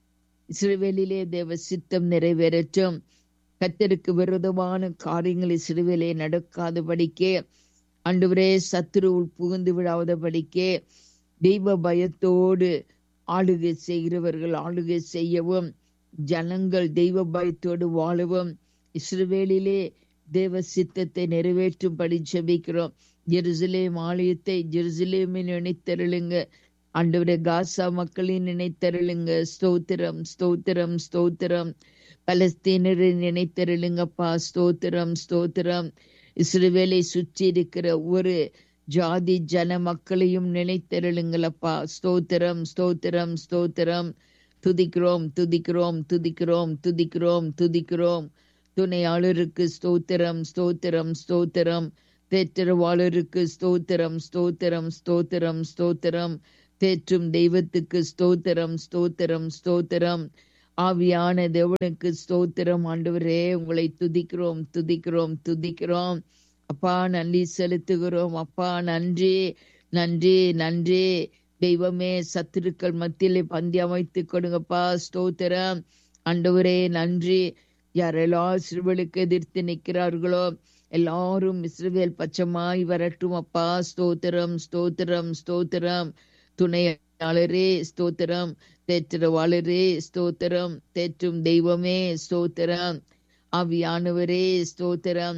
இஸ்ரவேலிலே தேவ சித்தம் நிறைவேறட்டும் கத்தருக்கு விரோதமான காரியங்கள் இஸ்ரவேலே நடக்காதபடிக்கே அன்றுவரே சத்துரு புகுந்து விடாதபடிக்கே தெய்வ பயத்தோடு ஆளுகை செய்கிறவர்கள் ஆளுகை செய்யவும் ஜனங்கள் தெய்வ பயத்தோடு வாழவும் இஸ்ரவேலிலே தேவ சித்தத்தை நிறைவேற்றும்படி ஜெபிக்கிறோம் ஜெருசலேம் ஆலயத்தை ஜெருசலேமின் நினைத்தருளுங்க ஆண்டவரே காசா மக்களின் நினைத்தருளுங்க ஸ்தோத்திரம் ஸ்தோத்திரம் ஸ்தோத்திரம் பலஸ்தீனரை நினைத்தருளுங்கப்பா ஸ்தோத்திரம் ஸ்தோத்திரம் இஸ்ரவேலை சுற்றி இருக்கிற ஒரு ஜாதி ஜன மக்களையும் நினைத்தருளுங்களப்பா ஸ்தோத்திரம் ஸ்தோத்திரம் ஸ்தோத்திரம் துதிக்கிறோம் துதிக்கிறோம் துதிக்கிறோம் துதிக்கிறோம் துதிக்கிறோம் துணையாளருக்கு ஸ்தோத்திரம் ஸ்தோத்திரம் ஸ்தோத்திரம் தேற்றவாளருக்கு ஸ்தோத்திரம் ஸ்தோத்திரம் ஸ்தோத்திரம் ஸ்தோத்திரம் தேற்றும் தெய்வத்துக்கு ஸ்தோத்திரம் ஸ்தோத்திரம் ஸ்தோத்திரம் ஆவியான தேவனுக்கு ஸ்தோத்திரம் ஆண்டவரே உங்களை துதிக்கிறோம் துதிக்கிறோம் துதிக்கிறோம் அப்பா நன்றி செலுத்துகிறோம் அப்பா நன்றி நன்றி நன்றி தெய்வமே சத்துருக்கள் மத்தியிலே பந்தி அமைத்து கொடுங்கப்பா ஸ்தோத்திரம் ஆண்டவரே நன்றி யாரெல்லாம் சிறுவலுக்கு எதிர்த்து நிற்கிறார்களோ எல்லாரும் இஸ்ரவேல் பச்சமாய் வரட்டும் அப்பா ஸ்தோத்திரம் ஸ்தோத்திரம் ஸ்தோத்திரம் துணையாளரே ஸ்தோத்திரம் தேற்றவாளரே ஸ்தோத்திரம் தேற்றும் தெய்வமே ஸ்தோத்திரம் ஆவியானவரே ஸ்தோத்திரம்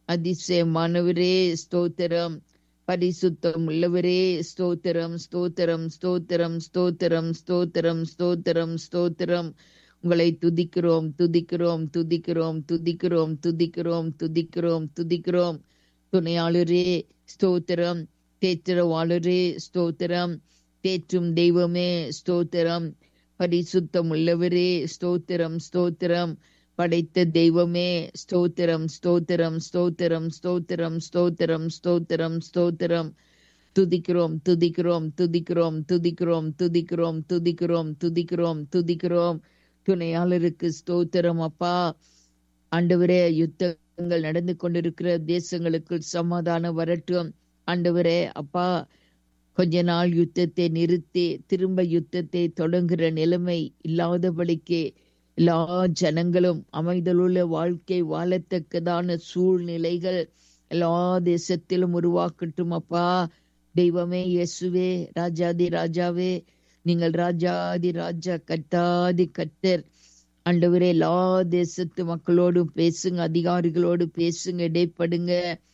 அதிசயமானவரே ஸ்தோத்திரம் பரிசுத்தம் உள்ளவரே ஸ்தோத்திரம் ஸ்தோத்திரம் ஸ்தோத்திரம் ஸ்தோத்திரம் ஸ்தோத்திரம் ஸ்தோத்திரம் ஸ்தோத்திரம் உங்களை துதிக்கிறோம் துதிக்கிறோம் துதிக்கிறோம் துதிக்கிறோம் துதிக்கிறோம் துதிக்கிறோம் துதிக்கிறோம் துணையாளரே ஸ்தோத்திரம் தேற்றவாளரே ஸ்தோத்திரம் தேற்றும் தெய்வமே ஸ்தோத்திரம் பரிசுத்தம் உள்ளவரே ஸ்தோத்திரம் ஸ்தோத்திரம் படைத்த தெய்வமே ஸ்தோத்திரம் ஸ்தோத்திரம் ஸ்தோத்திரம் ஸ்தோத்திரம் ஸ்தோத்திரம் ஸ்தோத்திரம் ஸ்தோத்திரம் துதிக்கிறோம் துதிக்கிறோம் துதிக்கிறோம் துதிக்கிறோம் துதிக்கிறோம் துதிக்கிறோம் துதிக்கிறோம் துதிக்கிறோம் துணையாளருக்கு ஸ்தோத்திரம் அப்பா ஆண்டவரே யுத்தங்கள் நடந்து கொண்டிருக்கிற தேசங்களுக்கு சமாதானம் வரட்டும் ஆண்டவரே அப்பா கொஞ்ச நாள் யுத்தத்தை நிறுத்தி திரும்ப யுத்தத்தை தொடங்குகிற நிலைமை இல்லாதபடிக்கு எல்லா ஜனங்களும் அமைதலுள்ள வாழ்க்கை வாழத்தக்கதான சூழ்நிலைகள் எல்லா தேசத்திலும் உருவாக்கட்டும் அப்பா தெய்வமே இயேசுவே ராஜாதி ராஜாவே நீங்கள் ராஜாதி ராஜா கத்தாதி கத்தர் ஆண்டவரே எல்லா தேசத்து மக்களோடும் பேசுங்க அதிகாரிகளோடு பேசுங்க இடைப்படுங்க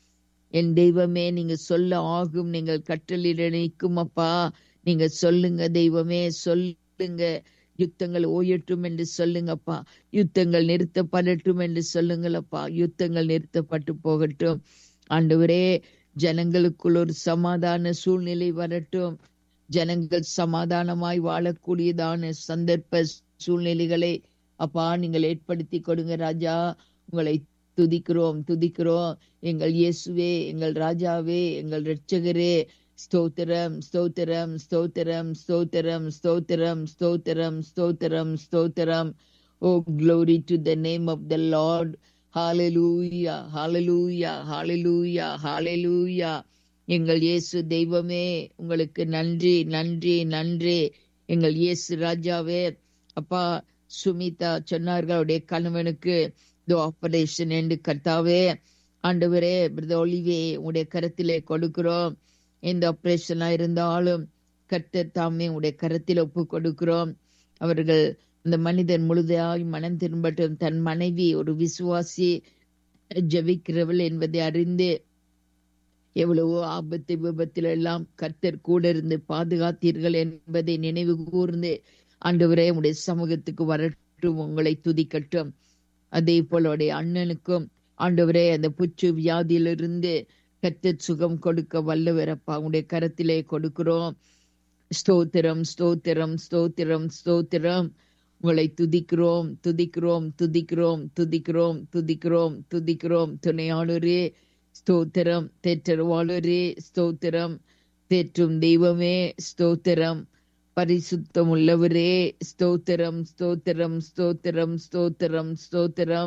என் தெய்வமே நீங்க சொல்ல ஆகும் நீங்கள் கட்டளிட நிற்கும் அப்பா நீங்க சொல்லுங்க தெய்வமே சொல்லுங்க யுத்தங்கள் ஓயட்டும் என்று சொல்லுங்கப்பா யுத்தங்கள் நிறுத்தப்படட்டும் என்று சொல்லுங்களப்பா யுத்தங்கள் நிறுத்தப்பட்டு போகட்டும் ஆண்டவரே ஜனங்களுக்குள் ஒரு சமாதான சூழ்நிலை வரட்டும் ஜனங்கள் சமாதானமாய் வாழக்கூடியதான சந்தர்ப்ப சூழ்நிலைகளை அப்பா நீங்கள் ஏற்படுத்தி கொடுங்க ராஜா உங்களை துதிக்கிறோம் துதிக்கிறோம் எங்கள் இயேசுவே எங்கள் ராஜாவே எங்கள் இரட்சகரே ஸ்தோத்திரம் ஸ்தோத்திரம் ஸ்தோத்திரம் ஸ்தோத்திரம் ஸ்தோத்திரம் ஸ்தோத்திரம் ஸ்தோத்திரம் ஸ்தோத்திரம் O glory to the name of the Lord ஹalleluya ஹalleluya ஹalleluya ஹalleluya எங்கள் இயேசு தெய்வமே உங்களுக்கு நன்றி நன்றி நன்றி எங்கள் இயேசு ராஜாவே அப்பா சுமிதா சொன்னார்கள் அவருடைய கணவனுக்கு இந்த ஆபரேஷன் என்று கர்த்தாவே ஆண்டவரே பிரதர் ஒளிவே உடைய கரத்திலே கொடுக்கிறோம் எந்த ஆபரேஷனா இருந்தாலும் கர்த்தர் தாமே உடைய கரத்தில் ஒப்பு கொடுக்கிறோம் அவர்கள் அந்த மனிதன் முழுதாய் மனம் திரும்பட்டும் தன் மனைவி ஒரு விசுவாசி ஜெபிக்கிறவள் என்பதை அறிந்து எவ்வளவோ ஆபத்து விபத்தில் எல்லாம் கர்த்தர் கூட இருந்து பாதுகாத்தீர்கள் என்பதை நினைவு கூர்ந்து ஆண்டவரே உடைய சமூகத்துக்கு வரட்டும் உங்களை துதிக்கட்டும் அதே போல உடைய அண்ணனுக்கும் ஆண்டவரே அந்த புற்று வியாதியிலிருந்து கர்த்தர் சுகம் கொடுக்க வல்லவரப்பா உடைய கரத்திலே கொடுக்கிறோம் ஸ்தோத்திரம் ஸ்தோத்திரம் ஸ்தோத்திரம் ஸ்தோத்திரம் உங்களை துதிக்கிறோம் துதிக்கிறோம் துதிக்கிறோம் துதிக்கிறோம் துதிக்கிறோம் துதிக்கிறோம் துணையாளரே ஸ்தோத்திரம் தேற்றவாளரே ஸ்தோத்திரம் தேற்றும் தெய்வமே ஸ்தோத்திரம் பரிசுத்தம் உள்ளவரே ஸ்தோத்திரம் ஸ்தோத்திரம் ஸ்தோத்திரம் ஸ்தோத்திரம் ஸ்தோத்திரம்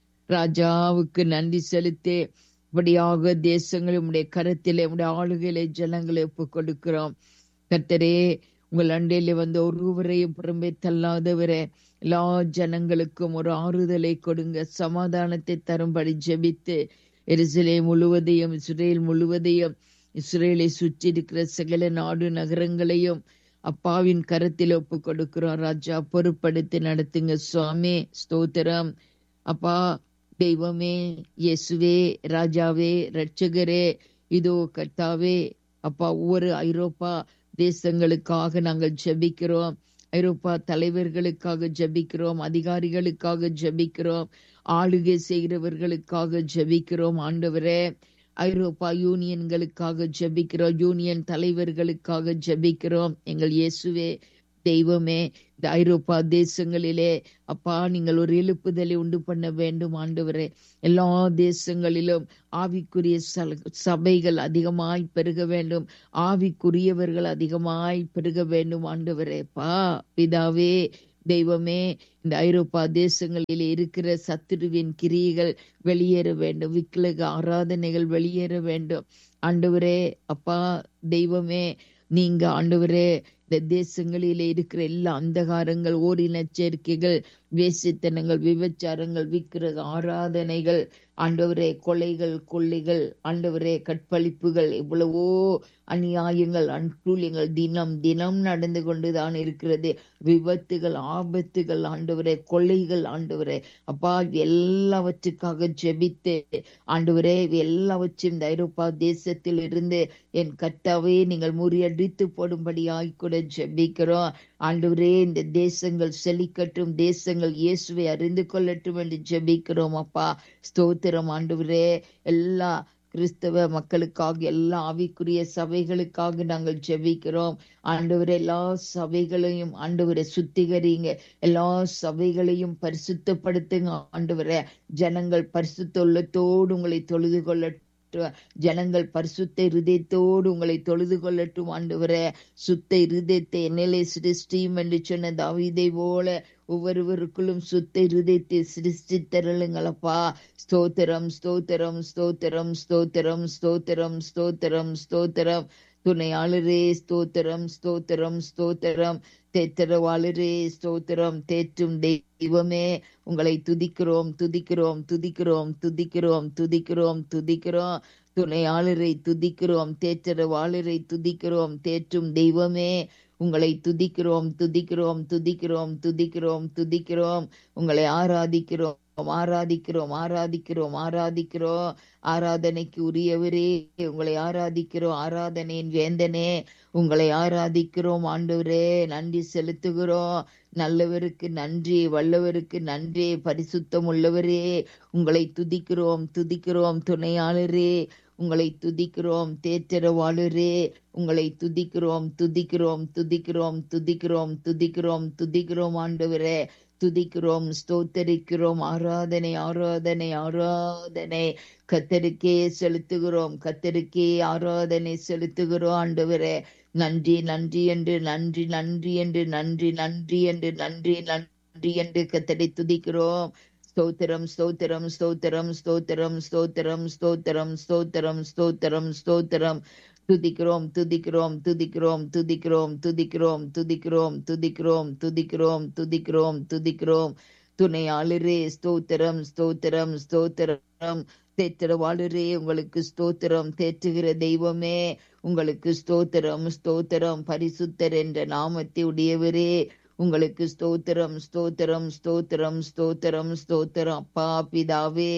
ராஜாவுக்கு நன்றி செலுத்தி இப்படியாக தேசங்களை உடைய கரத்திலே உடைய ஆளுகளை ஜனங்களை ஒப்பு கொடுக்கிறோம் கர்த்தரே உங்கள் அண்டையில வந்து ஒருவரையும் புறம்பே தள்ளாதவரே எல்லா ஜனங்களுக்கும் ஒரு ஆறுதலை கொடுங்க சமாதானத்தை தரும்படி ஜெபித்து எருசலே முழுவதையும் இஸ்ரேல் முழுவதையும் இஸ்ரேலை சுற்றி இருக்கிற சகல நாடு நகரங்களையும் அப்பாவின் கரத்தில் ஒப்பு கொடுக்கிறோம் ராஜா பொறுப்படுத்தி நடத்துங்க சுவாமி ஸ்தோத்திரம் அப்பா தெய்வமே இயேசுவே ராஜாவே ரட்சகரே இதோ கர்த்தாவே அப்பா ஒவ்வொரு ஐரோப்பா தேசங்களுக்காக நாங்கள் ஜெபிக்கிறோம் ஐரோப்பா தலைவர்களுக்காக ஜெபிக்கிறோம் அதிகாரிகளுக்காக ஜெபிக்கிறோம் ஆளுகை செய்கிறவர்களுக்காக ஜெபிக்கிறோம் ஆண்டவரே ஐரோப்பா யூனியன்களுக்காக ஜெபிக்கிறோம் யூனியன் தலைவர்களுக்காக ஜெபிக்கிறோம் எங்கள் இயேசுவே தெய்வமே இந்த ஐரோப்பா தேசங்களிலே அப்பா நீங்கள் ஒரு எழுப்புதலை உண்டு பண்ண வேண்டும் ஆண்டவரே எல்லா தேசங்களிலும் ஆவிக்குரிய சபைகள் அதிகமாய் பெருக வேண்டும் ஆவிக்குரியவர்கள் அதிகமாய் பெருக வேண்டும் ஆண்டவரே பா பிதாவே தெய்வமே இந்த ஐரோப்பா தேசங்களில் இருக்கிற சத்துருவின் கிரியைகள் வெளியேற வேண்டும் விக்கிலக ஆராதனைகள் வெளியேற வேண்டும் ஆண்டவரே அப்பா தெய்வமே நீங்க ஆண்டவரே இந்த தேசங்களிலே இருக்கிற எல்லா அந்தகாரங்கள் ஓரின சேர்க்கைகள் வேசித்தனங்கள் விபச்சாரங்கள் விக்கிரக ஆராதனைகள் ஆண்டவரே கொலைகள் கொள்ளைகள் ஆண்டவரே கற்பழிப்புகள் எவ்வளவோ அநியாயங்கள் அன்கூலியங்கள் தினம் தினம் நடந்து கொண்டுதான் இருக்கிறது விபத்துகள் ஆபத்துகள் ஆண்டவரே கொள்ளைகள் ஆண்டவரே அப்பா எல்லாவற்றுக்காக ஜெபித்து ஆண்டவரே எல்லாவற்றையும் இந்த ஐரோப்பா தேசத்தில் இருந்து என் கட்டாவே நீங்கள் முறியடித்து போடும்படியாய் கூட ஜெபிக்கிறோம் ஆண்டவரே இந்த தேசங்கள் செழிக்கட்டும் தேசங்கள் இயேசுவை அறிந்து கொள்ளட்டும் என்று ஜெபிக்கிறோம் அப்பா ஸ்தோத்திரம் ஆண்டவரே எல்லா கிறிஸ்தவ மக்களுக்காக எல்லா ஆவிக்குரிய சபைகளுக்காக நாங்கள் ஜெபிக்கிறோம் ஆண்டவரே எல்லா சபைகளையும் ஆண்டவரை சுத்திகரிங்க எல்லா சபைகளையும் பரிசுத்தப்படுத்துங்க ஆண்டவரே ஜனங்கள் பரிசுத்த உள்ளத்தோடு உங்களை தொழுது கொள்ள ஜனங்கள் பரிசுத்த இருதயத்தோடு உங்களை தொழுது கொள்ளட்டும் ஆண்டவரே சுத்த இருதயத்தை என்னிலே சிருஷ்டியும் என்று சொன்ன தாவிதை போல ஒவ்வொருவருக்குள்ளும் சுத்த இருதயத்தை சிருஷ்டித்தருளுங்களப்பா ஸ்தோத்திரம் ஸ்தோத்திரம் ஸ்தோத்திரம் ஸ்தோத்திரம் ஸ்தோத்திரம் ஸ்தோத்திரம் ஸ்தோத்திரம் துணையாளரே ஸ்தோத்திரம் ஸ்தோத்திரம் ஸ்தோத்திரம் தேத்தரவாளரே ஸ்தோத்திரம் தேற்றும் தெய்வமே உங்களை துதிக்கிறோம் துதிக்கிறோம் துதிக்கிறோம் துதிக்கிறோம் துதிக்கிறோம் துதிக்கிறோம் துணையாளரை துதிக்கிறோம் தேற்றரவாளரை துதிக்கிறோம் தேற்றும் தெய்வமே உங்களை துதிக்கிறோம் துதிக்கிறோம் துதிக்கிறோம் துதிக்கிறோம் துதிக்கிறோம் உங்களை ஆராதிக்கிறோம் ஆராதிக்கிறோம் ஆராதிக்கிறோம் ஆராதிக்கிறோம் ஆராதனைக்கு உரியவரே உங்களை ஆராதிக்கிறோம் ஆராதனையின் வேந்தனே உங்களை ஆராதிக்கிறோம் ஆண்டவரே நன்றி செலுத்துகிறோம் நல்லவருக்கு நன்றி வல்லவருக்கு நன்றி பரிசுத்தம் உள்ளவரே உங்களை துதிக்கிறோம் துதிக்கிறோம் துணையாளரே உங்களை துதிக்கிறோம் தேற்றரவாளரே உங்களை துதிக்கிறோம் துதிக்கிறோம் துதிக்கிறோம் துதிக்கிறோம் துதிக்கிறோம் துதிக்கிறோம் ஆண்டவரே துதிக்கிறோம் ஸ்தோத்தரிக்கிறோம் ஆராதனை ஆராதனை ஆராதனை கத்தருக்கே செலுத்துகிறோம் கத்தருக்கே ஆராதனை செலுத்துகிறோம் ஆண்டவரே நன்றி நன்றி என்று நன்றி நன்றி என்று நன்றி நன்றி என்று நன்றி நன்றி என்று கத்தரை துதிக்கிறோம் ஸ்தோத்திரம் ஸ்தோத்திரம் ஸ்தோத்திரம் ஸ்தோத்திரம் ஸ்தோத்திரம் ஸ்தோத்திரம் ஸ்தோத்திரம் ஸ்தோத்திரம் ஸ்தோத்திரம் துதிக்கிறோம் துதிக்கிறோம் துதிக்கிறோம் துதிக்கிறோம் துதிக்கிறோம் துதிக்கிறோம் துதிக்கிறோம் துதிக்கிறோம் துதிக்கிறோம் துதிக்கிறோம் துணையாளரே ஸ்தோத்திரம் ஸ்தோத்திரம் ஸ்தோத்திரம் தேத்திரவாளரே உங்களுக்கு ஸ்தோத்திரம் தேற்றுகிற தெய்வமே உங்களுக்கு ஸ்தோத்திரம் ஸ்தோத்திரம் பரிசுத்தர் என்ற நாமத்தை உடையவரே உங்களுக்கு ஸ்தோத்திரம் ஸ்தோத்திரம் ஸ்தோத்திரம் ஸ்தோத்திரம் ஸ்தோத்திரம் அப்பா பிதாவே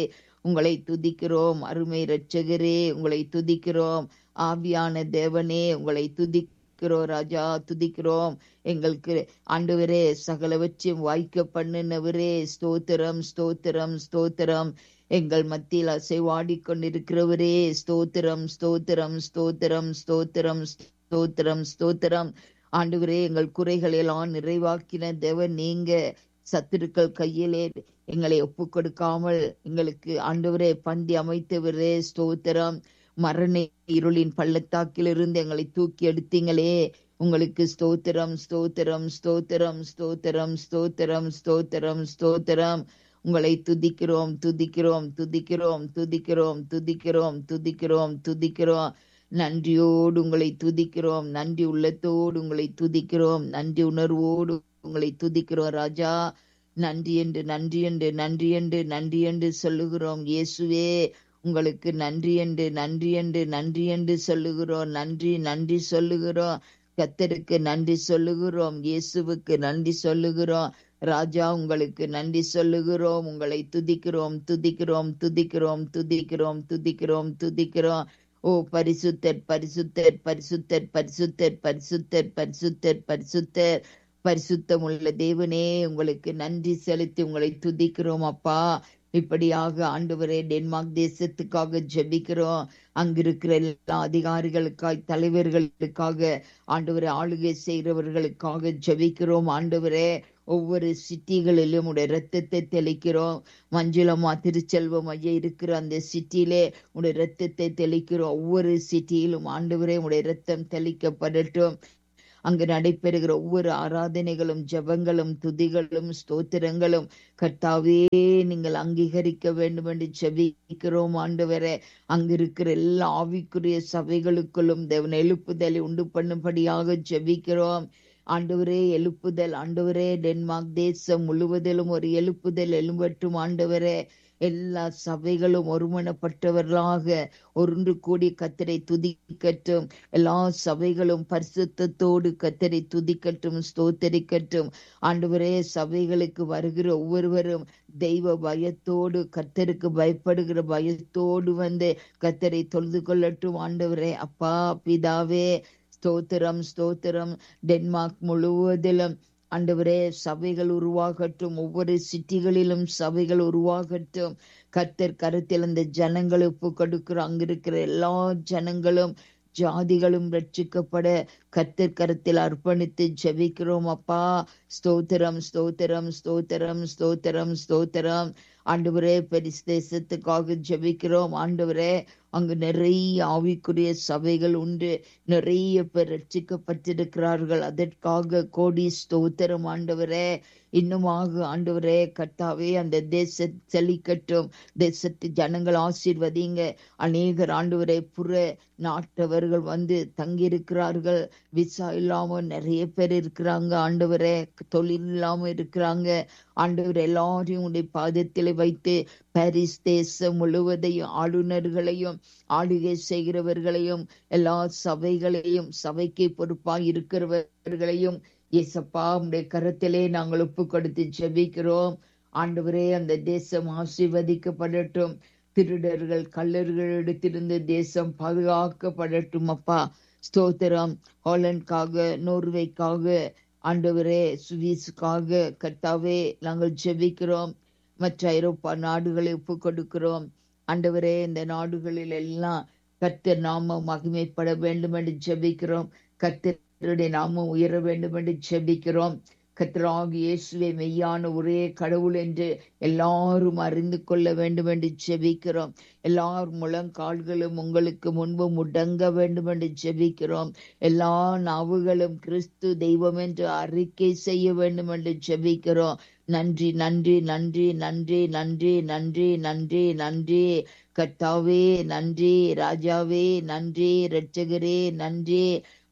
உங்களை துதிக்கிறோம் அருமை இரட்சகரே உங்களை துதிக்கிறோம் ஆவியான தேவனே உங்களை துதிக்கிறோம் ராஜா துதிக்கிறோம் எங்களுக்கு ஆண்டவரே சகலவற்றையும் வாய்க்க பண்ணினவரே ஸ்தோத்திரம் ஸ்தோத்திரம் ஸ்தோத்திரம் எங்கள் மத்தியில் அசைவாடி கொண்டிருக்கிறவரே ஸ்தோத்திரம் ஸ்தோத்திரம் ஸ்தோத்திரம் ஸ்தோத்திரம் ஸ்தோத்திரம் ஸ்தோத்திரம் ஆண்டவரே எங்கள் குறைகளை எல்லாம் நிறைவாக்கின தேவன் நீங்க சத்துருக்கள் கையிலே எங்களை ஒப்பு கொடுக்காமல் எங்களுக்கு ஆண்டவரே பந்தி அமைத்தவரே ஸ்தோத்திரம் மரண இருளின் பள்ளத்தாக்கிலிருந்து எங்களை தூக்கி எடுத்தீங்களே உங்களுக்கு ஸ்தோத்திரம் ஸ்தோத்திரம் ஸ்தோத்திரம் ஸ்தோத்திரம் ஸ்தோத்திரம் ஸ்தோத்திரம் ஸ்தோத்திரம் உங்களை துதிக்கிறோம் துதிக்கிறோம் துதிக்கிறோம் துதிக்கிறோம் துதிக்கிறோம் துதிக்கிறோம் துதிக்கிறோம் நன்றியோடு உங்களை துதிக்கிறோம் நன்றி உள்ளத்தோடு உங்களை துதிக்கிறோம் நன்றி உணர்வோடு உங்களை துதிக்கிறோம் ராஜா நன்றி என்று நன்றி என்று நன்றி என்று நன்றி என்று சொல்லுகிறோம் இயேசுவே உங்களுக்கு நன்றி என்று நன்றி என்று நன்றி என்று சொல்லுகிறோம் நன்றி நன்றி சொல்லுகிறோம் கத்தருக்கு நன்றி சொல்லுகிறோம் இயேசுவுக்கு நன்றி சொல்லுகிறோம் ராஜா உங்களுக்கு நன்றி சொல்லுகிறோம் உங்களை துதிக்கிறோம் துதிக்கிறோம் துதிக்கிறோம் துதிக்கிறோம் துதிக்கிறோம் துதிக்கிறோம் ஓ பரிசுத்தர் பரிசுத்தர் பரிசுத்தர் பரிசுத்தர் பரிசுத்தர் பரிசுத்தர் பரிசுத்தர் பரிசுத்தம் உள்ள தேவனே உங்களுக்கு நன்றி செலுத்தி உங்களை துதிக்கிறோம் அப்பா இப்படியாக ஆண்டவரே டென்மார்க் தேசத்துக்காக ஜெபிக்கிறோம் அங்கிருக்கிற எல்லா அதிகாரிகளுக்காய் தலைவர்களுக்காக ஆண்டவரே ஆளுகை செய்கிறவர்களுக்காக ஜெபிக்கிறோம் ஆண்டவரே ஒவ்வொரு சிட்டிகளிலும் உடைய ரத்தத்தை தெளிக்கிறோம் மஞ்சுளமா திருச்செல்வம் ஐயா இருக்கிற அந்த சிட்டியிலே உடைய ரத்தத்தை தெளிக்கிறோம் ஒவ்வொரு சிட்டியிலும் ஆண்டவரே உடைய ரத்தம் தெளிக்கப்படட்டும் அங்கு நடைபெறுகிற ஒவ்வொரு ஆராதனைகளும் ஜபங்களும் துதிகளும் ஸ்தோத்திரங்களும் கர்த்தாவே நீங்கள் அங்கீகரிக்க வேண்டும் என்று செபிக்கிறோம் ஆண்டவரே அங்கு இருக்கிற எல்லா ஆவிக்குரிய சபைகளுக்குள்ளும் தேவன் எழுப்புதலை உண்டு பண்ணும்படியாக ஜெபிக்கிறோம் ஆண்டவரே எழுப்புதல் ஆண்டவரே டென்மார்க் தேசம் முழுவதிலும் ஒரு எழுப்புதல் எழும்பட்டும் ஆண்டவரே எல்லா சபைகளும் ஒருமனப்பட்டவர்களாக ஒன்று கூடி கத்தரை துதிக்கட்டும் எல்லா சபைகளும் பரிசுத்தத்தோடு கத்தரை துதிக்கட்டும் ஸ்தோத்தரிக்கட்டும் ஆண்டவரே சபைகளுக்கு வருகிற ஒவ்வொருவரும் தெய்வ பயத்தோடு கத்தருக்கு பயப்படுகிற பயத்தோடு வந்து கத்தரை தொழுது கொள்ளட்டும் ஆண்டவரே அப்பா பிதாவே ஸ்தோத்திரம் ஸ்தோத்திரம் டென்மார்க் முழுவதிலும் ஆண்டவரே சபைகள் உருவாகட்டும் ஒவ்வொரு சிட்டிகளிலும் சபைகள் உருவாகட்டும் கர்த்தர் கருத்தில் அந்த ஜனங்களை ஒப்பு கொடுக்கிற அங்கிருக்கிற எல்லா ஜனங்களும் ஜாதிகளும் ரட்சிக்கப்பட கர்த்தர் கருத்தில் அர்ப்பணித்து ஜெபிக்கிறோம் அப்பா ஸ்தோத்திரம் ஸ்தோத்திரம் ஸ்தோத்திரம் ஸ்தோத்திரம் ஸ்தோத்திரம் ஆண்டவரே பெரிஸ் தேசத்துக்காக ஜெபிக்கிறோம் ஆண்டவரே அங்கு நிறைய ஆவிக்குரிய சபைகள் உண்டு நிறைய பேர் ரட்சிக்கப்பட்டிருக்கிறார்கள் அதற்காக கோடி ஸ்தோத்திரம் ஆண்டவரே இன்னுமாக ஆண்டவரே கர்த்தாவே அந்த தேச செழிக்கட்டும் தேசத்து ஜனங்கள் ஆசீர்வதிங்க அநேகர் ஆண்டவரே புற நாட்டவர்கள் வந்து தங்கியிருக்கிறார்கள் விசா இல்லாம நிறைய பேர் இருக்கிறாங்க ஆண்டவரே தொழில் இல்லாம இருக்கிறாங்க ஆண்டவர் எல்லாரையும் உடைய பாதத்தில் வைத்து பாரிஸ் தேசம் முழுவதையும் ஆளுநர்களையும் ஆளுகை செய்கிறவர்களையும் எல்லா சபைகளையும் சபைக்கு பொறுப்பாக இருக்கிறவர்களையும் ஏசப்பா உடைய கரத்திலே நாங்கள் ஒப்பு கொடுத்து ஜெபிக்கிறோம் ஆண்டவரே அந்த தேசம் ஆசீர்வதிக்கப்படட்டும் திருடர்கள் கல்லர்களிடத்திலிருந்து தேசம் பாதுகாக்கப்படட்டும் அப்பா ஸ்தோத்திரம் ஹாலண்ட்காக நோர்வேக்காக ஆண்டவரே சுவீஸுக்காக கர்த்தாவே நாங்கள் ஜெபிக்கிறோம் மற்ற ஐரோப்பா நாடுகளை ஒப்பு கொடுக்கிறோம் ஆண்டவரே இந்த நாடுகளில் எல்லாம் கர்த்தர் நாமம் மகிமைப்பட வேண்டும் என்று ஜெபிக்கிறோம் கர்த்தருடைய நாமம் உயர வேண்டும் என்று ஜெபிக்கிறோம் கர்த்தராகி இயேசுவே மெய்யான ஒரே கடவுள் என்று எல்லாரும் அறிந்து கொள்ள வேண்டும் என்று ஜெபிக்கிறோம் எல்லார் முழங்கால்களும் உங்களுக்கு முன்பு முடங்க வேண்டும் என்று ஜெபிக்கிறோம் எல்லா நாவுகளும் கிறிஸ்து தெய்வம் என்று அறிக்கை செய்ய வேண்டும் என்று ஜெபிக்கிறோம் நன்றி நன்றி நன்றி நன்றி நன்றி நன்றி நன்றி நன்றி கர்த்தாவே நன்றி ராஜாவே நன்றி இரட்சகரே நன்றி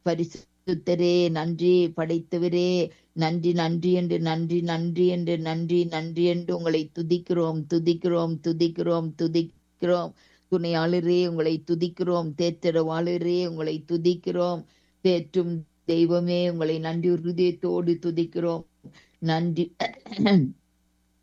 பரிசுத்தரே நன்றி படைத்தவரே நன்றி நன்றி என்று நன்றி நன்றி என்று நன்றி நன்றி என்று உங்களை துதிக்கிறோம் துதிக்கிறோம் துதிக்கிறோம் துதிக்கிறோம் துணையாளரே உங்களை துதிக்கிறோம் தேற்றவாளரே உங்களை துதிக்கிறோம் தேற்றும் தெய்வமே உங்களை நன்றி ஹிருதயத்தோடு துதிக்கிறோம் நன்றி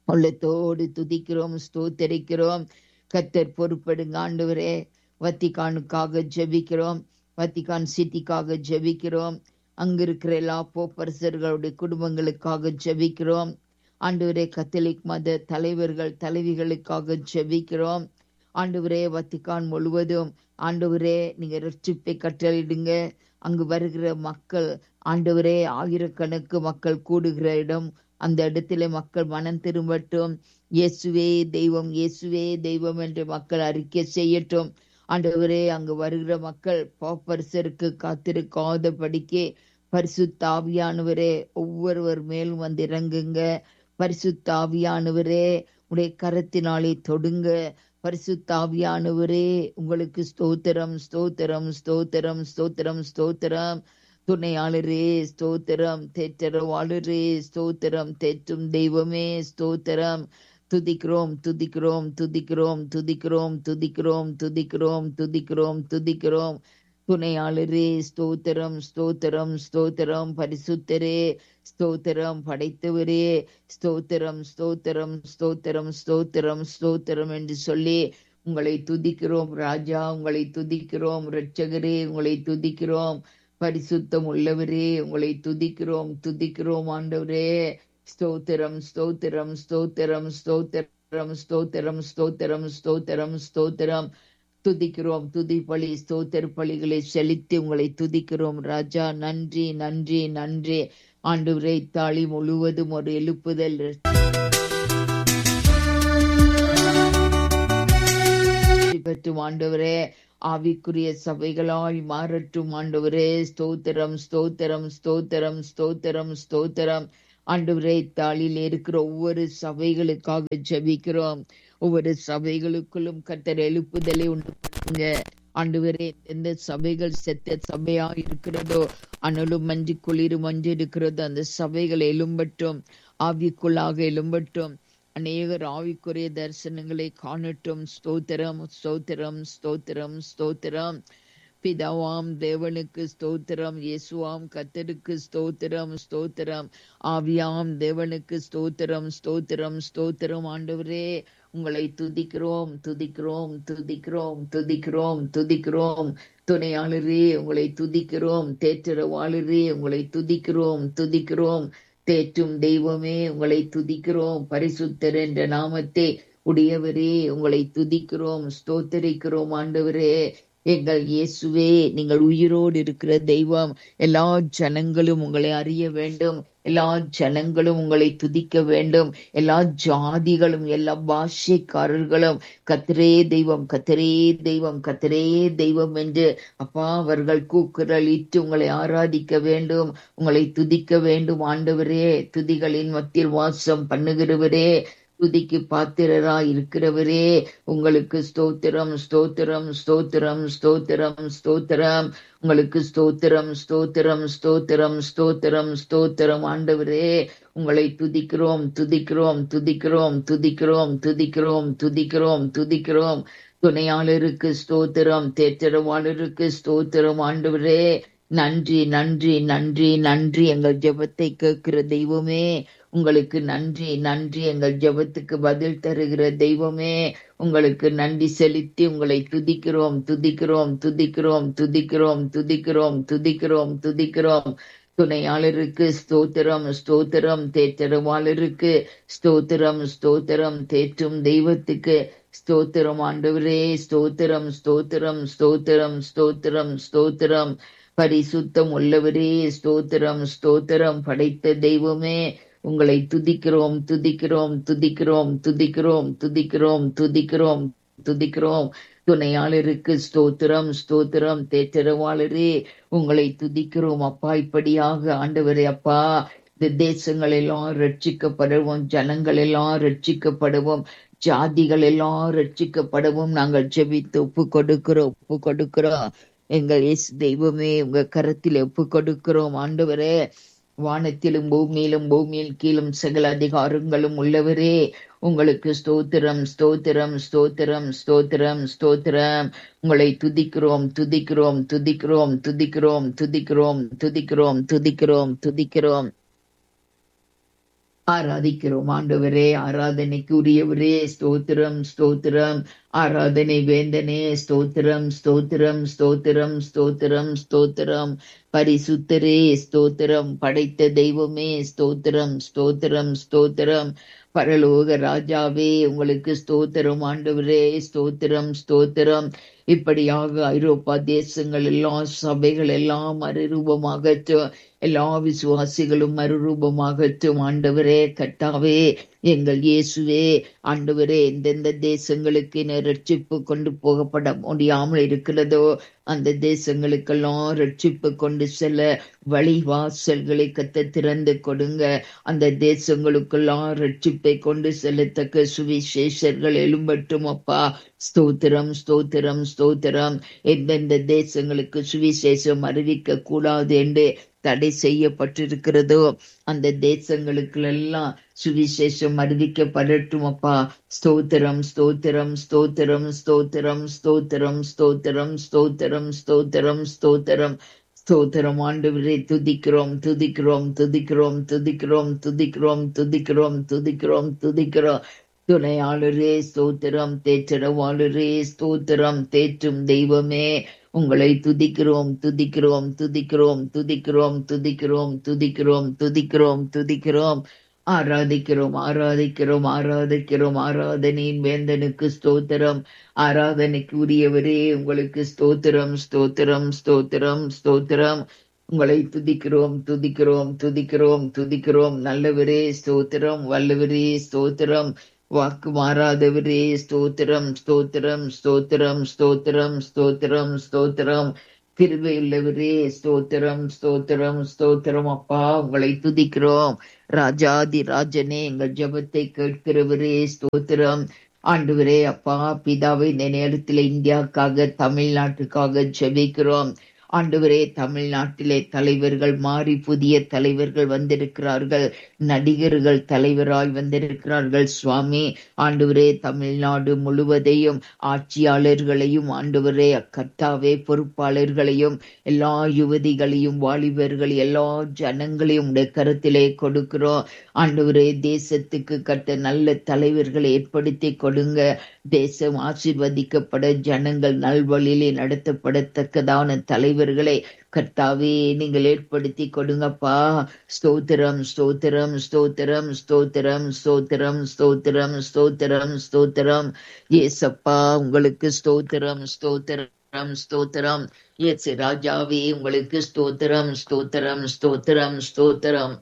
உள்ளத்தோடு துதிக்கிறோம் ஸ்தோத்தரிக்கிறோம் கத்தர் பொறுப்படுங்க ஆண்டவரே வத்திகானுக்காக ஜெபிக்கிறோம் வத்திகான் சிட்டிக்காக ஜெபிக்கிறோம் அங்க இருக்கிற எல்லா போப்பரசர்களுடைய குடும்பங்களுக்காக ஜெபிக்கிறோம் ஆண்டவரே கத்தலிக் மத தலைவர்கள் தலைவிகளுக்காக ஜெபிக்கிறோம் ஆண்டவரே வத்திகான் முழுவதும் ஆண்டவரே நீங்க ரட்சிப்பை கட்டளிடுங்க அங்கு வருகிற மக்கள் ஆண்டவரே ஆயிரக்கணக்கு மக்கள் கூடுகிற இடம் அந்த இடத்துல மக்கள் மனம் திரும்பட்டும் இயேசுவே தெய்வம் இயேசுவே தெய்வம் என்று மக்கள் அறிக்கை செய்யட்டும் ஆண்டவரே அங்கு வருகிற மக்கள் பாப்பரசருக்கு காத்திருக்காத படிக்கே பரிசுத்தாவியானவரே ஒவ்வொருவர் மேலும் வந்து இறங்குங்க பரிசுத்தாவியானவரே உடைய கரத்தினாலே தொடுங்க பரிசுத்தாவியானவரே உங்களுக்கு ஸ்தோத்திரம் ஸ்தோத்திரம் ஸ்தோத்திரம் ஸ்தோத்திரம் ஸ்தோத்திரம் துணையாளரே ஸ்தோத்திரம் தேற்றரவாளரே ஸ்தோத்திரம் தேற்றும் தெய்வமே ஸ்தோத்திரம் துதிக்கிறோம் துதிக்கிறோம் துதிக்கிறோம் துதிக்கிறோம் துதிக்கிறோம் துதிக்கிறோம் துதிக்கிறோம் துதிக்கிறோம் துணையாளரே ஸ்தோத்திரம் ஸ்தோத்திரம் ஸ்தோத்திரம் பரிசுத்தரே ஸ்தோத்திரம் படைத்தவரே ஸ்தோத்திரம் ஸ்தோத்திரம் ஸ்தோத்திரம் ஸ்தோத்திரம் ஸ்தோத்திரம் என்று சொல்லி உங்களை துதிக்கிறோம் ராஜா உங்களை துதிக்கிறோம் இரட்சகரே உங்களை துதிக்கிறோம் பரிசுத்தம் உள்ளவரே உங்களை துதிக்கிறோம் துதிக்கிறோம் ஆண்டவரே ஸ்தோத்திரம் ஸ்தோத்திரம் ஸ்தோத்திரம் ஸ்தோத்திரம் ஸ்தோத்திரம் ஸ்தோத்திரம் ஸ்தோத்திரம் ஸ்தோத்திரம் துதிக்கிறோம் துதி பலி ஸ்தோத்திர பலிகளை செலுத்தி உங்களை துதிக்கிறோம் ராஜா நன்றி நன்றி நன்றி ஆண்டு தாளி முழுவதும் ஒரு எழுப்புதல் பெற்றும் ஆண்டவரே ஆவிக்குரிய சபைகளாய் மாறட்டும் ஆண்டவரே ஸ்தோத்திரம் ஸ்தோத்திரம் ஸ்தோத்திரம் ஸ்தோத்திரம் ஸ்தோத்திரம் ஆண்டவரே தாளில் இருக்கிற ஒவ்வொரு சபைகளுக்காக ஜெபிக்கிறோம் ஒவ்வொரு சபைகளுக்குள்ளும் கத்தர் எழுப்புதலை உண்டு பண்ணுங்க ஆண்டவரே எந்த சபைகள் செத்த சபையா இருக்கிறதோ அனலும் மஞ்சு குளிரும் மஞ்சு இருக்கிறதோ அந்த சபைகள் எழும்பட்டும் ஆவிக்குள்ளாக எழும்பட்டும் அநேகர் ஆவிக்குரிய தரிசனங்களை காணட்டும் ஸ்தோத்திரம் ஸ்தோத்திரம் ஸ்தோத்திரம் ஸ்தோத்திரம் பிதாவாம் தேவனுக்கு ஸ்தோத்திரம் இயேசுவாம் கத்தருக்கு ஸ்தோத்திரம் ஸ்தோத்திரம் ஆவியாம் தேவனுக்கு ஸ்தோத்திரம் ஸ்தோத்திரம் ஸ்தோத்திரம் ஆண்டவரே உங்களை துதிக்கிறோம் துதிக்கிறோம் துதிக்கிறோம் துதிக்கிறோம் துதிக்கிறோம் துணையாளரே உங்களை துதிக்கிறோம் தேற்றரவாளரே உங்களை துதிக்கிறோம் துதிக்கிறோம் தேற்றும் தெய்வமே உங்களை துதிக்கிறோம் பரிசுத்தர் என்ற நாமத்தை உடையவரே உங்களை துதிக்கிறோம் ஸ்தோத்தரிக்கிறோம் ஆண்டவரே எங்கள் இயேசுவே நீங்கள் உயிரோடு இருக்கிற தெய்வம் எல்லா ஜனங்களும் உங்களை அறிய வேண்டும் எல்லா ஜனங்களும் உங்களை துதிக்க வேண்டும் எல்லா ஜாதிகளும் எல்லா பாஷைக்காரர்களும் கத்திரே தெய்வம் கத்திரே தெய்வம் கத்திரே தெய்வம் என்று அப்பா அவர்கள் கூக்குரலிட்டு உங்களை ஆராதிக்க வேண்டும் உங்களை துதிக்க வேண்டும் ஆண்டவரே துதிகளின் மத்தியில் வாசம் பண்ணுகிறவரே துதிக்கு பாத்திரரா இருக்கிறவரே உங்களுக்கு ஸ்தோத்திரம் ஸ்தோத்திரம் ஸ்தோத்திரம் ஸ்தோத்திரம் ஸ்தோத்திரம் உங்களுக்கு ஸ்தோத்திரம் ஸ்தோத்திரம் ஸ்தோத்திரம் ஸ்தோத்திரம் ஸ்தோத்திரம் ஆண்டவரே உங்களை துதிக்கிறோம் துதிக்கிறோம் துதிக்கிறோம் துதிக்கிறோம் துதிக்கிறோம் துதிக்கிறோம் துதிக்கிறோம் துணையாளருக்கு ஸ்தோத்திரம் தேற்றரவாளருக்கு ஸ்தோத்திரம் ஆண்டவரே நன்றி நன்றி நன்றி நன்றி எங்கள் ஜெபத்தை கேட்கிற தெய்வமே உங்களுக்கு நன்றி நன்றி எங்கள் ஜெபத்துக்கு பதில் தருகிற தெய்வமே உங்களுக்கு நன்றி செலுத்தி உங்களை துதிக்கிறோம் துதிக்கிறோம் துதிக்கிறோம் துதிக்கிறோம் துதிக்கிறோம் துதிக்கிறோம் துதிக்கிறோம் துணையாளருக்கு ஸ்தோத்திரம் ஸ்தோத்திரம் தேற்றரவாளருக்கு ஸ்தோத்திரம் ஸ்தோத்திரம் தேற்றும் தெய்வத்துக்கு ஸ்தோத்திரம் ஆண்டவரே ஸ்தோத்திரம் ஸ்தோத்திரம் ஸ்தோத்திரம் ஸ்தோத்திரம் ஸ்தோத்திரம் பரிசுத்தம் உள்ளவரே ஸ்தோத்திரம் ஸ்தோத்திரம் படைத்த தெய்வமே உங்களை துதிக்கிறோம் துதிக்கிறோம் துதிக்கிறோம் துதிக்கிறோம் துதிக்கிறோம் துதிக்கிறோம் துதிக்கிறோம் துணையாளருக்கு ஸ்தோத்திரம் ஸ்தோத்திரம் தேற்றரவாளரே உங்களை துதிக்கிறோம் அப்பா இப்படியாக ஆண்டவரே அப்பா இந்த தேசங்கள் எல்லாம் ரட்சிக்கப்படவும் ஜனங்கள் எல்லாம் ரட்சிக்கப்படவும் ஜாதிகள் எல்லாம் ரட்சிக்கப்படவும் நாங்கள் ஜெபித்து ஒப்பு கொடுக்கிறோம் ஒப்பு கொடுக்கிறோம் எங்கள் இயேசு தெய்வமே உங்க கரத்தில் ஒப்பு கொடுக்கிறோம் ஆண்டவரே வானத்திலும் பூமியிலும் பூமியில் கீழும் சகல அதிகாரங்களும் உள்ளவரே உங்களுக்கு ஸ்தோத்திரம் ஸ்தோத்திரம் ஸ்தோத்திரம் ஸ்தோத்திரம் ஸ்தோத்திரம் உங்களை துதிக்கிறோம் துதிக்கிறோம் துதிக்கிறோம் துதிக்கிறோம் துதிக்கிறோம் துதிக்கிறோம் துதிக்கிறோம் துதிக்கிறோம் ஆராதிக்கிறோம் ஆண்டவரே ஆராதனைக்கு உரியவரே ஸ்தோத்திரம் ஸ்தோத்திரம் ஆராதனை வேந்தனே ஸ்தோத்திரம் ஸ்தோத்திரம் ஸ்தோத்திரம் ஸ்தோத்திரம் ஸ்தோத்திரம் பரிசுத்தரே ஸ்தோத்திரம் படைத்த தெய்வமே ஸ்தோத்திரம் ஸ்தோத்திரம் ஸ்தோத்திரம் பரலோக ராஜாவே உங்களுக்கு ஸ்தோத்திரம் ஆண்டவரே ஸ்தோத்திரம் ஸ்தோத்திரம் இப்படியாக ஐரோப்பா தேசங்கள் எல்லாம் சபைகள் எல்லாம் மறுரூபமாகட்டும் எல்லா விசுவாசிகளும் மறுரூபமாகட்டும் ஆண்டவரே கட்டாவே எங்கள் இயேசுவே ஆண்டவரே எந்தெந்த தேசங்களுக்கு ரட்சிப்பு கொண்டு போகப்பட முடியாமல் இருக்கிறதோ அந்த தேசங்களுக்கெல்லாம் ரட்சிப்பு கொண்டு செல்ல வழிவாசல்களை கத்த திறந்து கொடுங்க அந்த தேசங்களுக்கெல்லாம் ரட்சிப்பை கொண்டு செல்லத்தக்க சுவிசேஷர்கள் எழும்பட்டும் அப்பா ஸ்தோத்திரம் ஸ்தோத்திரம் ஸ்தோத்திரம் எந்தெந்த தேசங்களுக்கு சுவிசேஷம் அறிவிக்க கூடாது என்று தடை செய்யப்பட்டிருக்கிறதோ அந்த தேசங்களுக்கு எல்லாம் சுவிசேஷம் அறிவிக்கப்படட்டும் அப்பா ஸ்தோத்திரம் ஸ்தோத்திரம் ஸ்தோத்திரம் ஸ்தோத்திரம் ஸ்தோத்திரம் ஸ்தோத்திரம் ஸ்தோத்திரம் ஸ்தோத்திரம் ஸ்தோத்திரம் ஸ்தோத்திரம் ஆண்டவரே துதிக்கிறோம் துதிக்கிறோம் துதிக்கிறோம் துதிக்கிறோம் துதிக்கிறோம் துதிக்கிறோம் துதிக்கிறோம் துதிக்கிறோம் துணையாளரே ஸ்தோத்திரம் தேற்றரவாளரே ஸ்தோத்திரம் தேற்றும் தெய்வமே உங்களை துதிக்கிறோம் துதிக்கிறோம் துதிக்கிறோம் துதிக்கிறோம் துதிக்கிறோம் துதிக்கிறோம் துதிக்கிறோம் துதிக்கிறோம் ஆராதிக்கிறோம் ஆராதிக்கிறோம் ஆராதிக்கிறோம் ஆராதனையின் வேந்தனுக்கு ஸ்தோத்திரம் ஆராதனைக்கு உரியவரே உங்களுக்கு ஸ்தோத்திரம் ஸ்தோத்திரம் ஸ்தோத்திரம் ஸ்தோத்திரம் உங்களை துதிக்கிறோம் துதிக்கிறோம் துதிக்கிறோம் துதிக்கிறோம் நல்லவரே ஸ்தோத்திரம் வல்லவரே ஸ்தோத்திரம் வாக்கு மாறாதவரே ஸ்தோத்திரம் ஸ்தோத்திரம் ஸ்தோத்திரம் ஸ்தோத்திரம் ஸ்தோத்திரம் ஸ்தோத்திரம் கிருபையுள்ளவரே ஸ்தோத்திரம் ஸ்தோத்திரம் ஸ்தோத்திரம் அப்பா உங்களை துதிக்கிறோம் ராஜாதி ராஜனே எங்கள் ஜபத்தை கேட்கிறவரே ஸ்தோத்திரம் ஆண்டவரே அப்பா பிதாவை இந்த நேரத்தில் இந்தியாவுக்காக தமிழ்நாட்டுக்காக ஜெபிக்கிறோம் ஆண்டவரே தமிழ்நாட்டிலே தலைவர்கள் மாறி புதிய தலைவர்கள் வந்திருக்கிறார்கள் நடிகர்கள் தலைவராய் வந்திருக்கிறார்கள் சுவாமி ஆண்டவரே தமிழ்நாடு முழுவதையும் ஆட்சியாளர்களையும் ஆண்டவரே கர்த்தாவே பொறுப்பாளர்களையும் எல்லா யுவதிகளையும் வாலிபர்கள் எல்லா ஜனங்களையும் உடைய கருத்திலே கொடுக்கிறோம் ஆண்டவரே தேசத்துக்கு கட்ட நல்ல தலைவர்களை ஏற்படுத்தி கொடுங்க தேசம் ஆசிர்வதிக்கப்பட ஜனங்கள் நல்வழியிலே நடத்தப்படத்தக்கதான தலைவர்களை கர்த்தாவே நீங்கள் ஏற்படுத்தி கொடுங்கப்பா ஸ்தோத்திரம் ஸ்தோத்திரம் ஸ்தோத்திரம் ஸ்தோத்திரம் ஸ்தோத்திரம் ஸ்தோத்திரம் ஸ்தோத்திரம் ஸ்தோத்திரம் ஏசப்பா உங்களுக்கு ஸ்தோத்திரம் ஸ்தோத்திரம் ஸ்தோத்திரம் ஏசு ராஜாவே உங்களுக்கு ஸ்தோத்திரம் ஸ்தோத்திரம் ஸ்தோத்திரம் ஸ்தோத்திரம்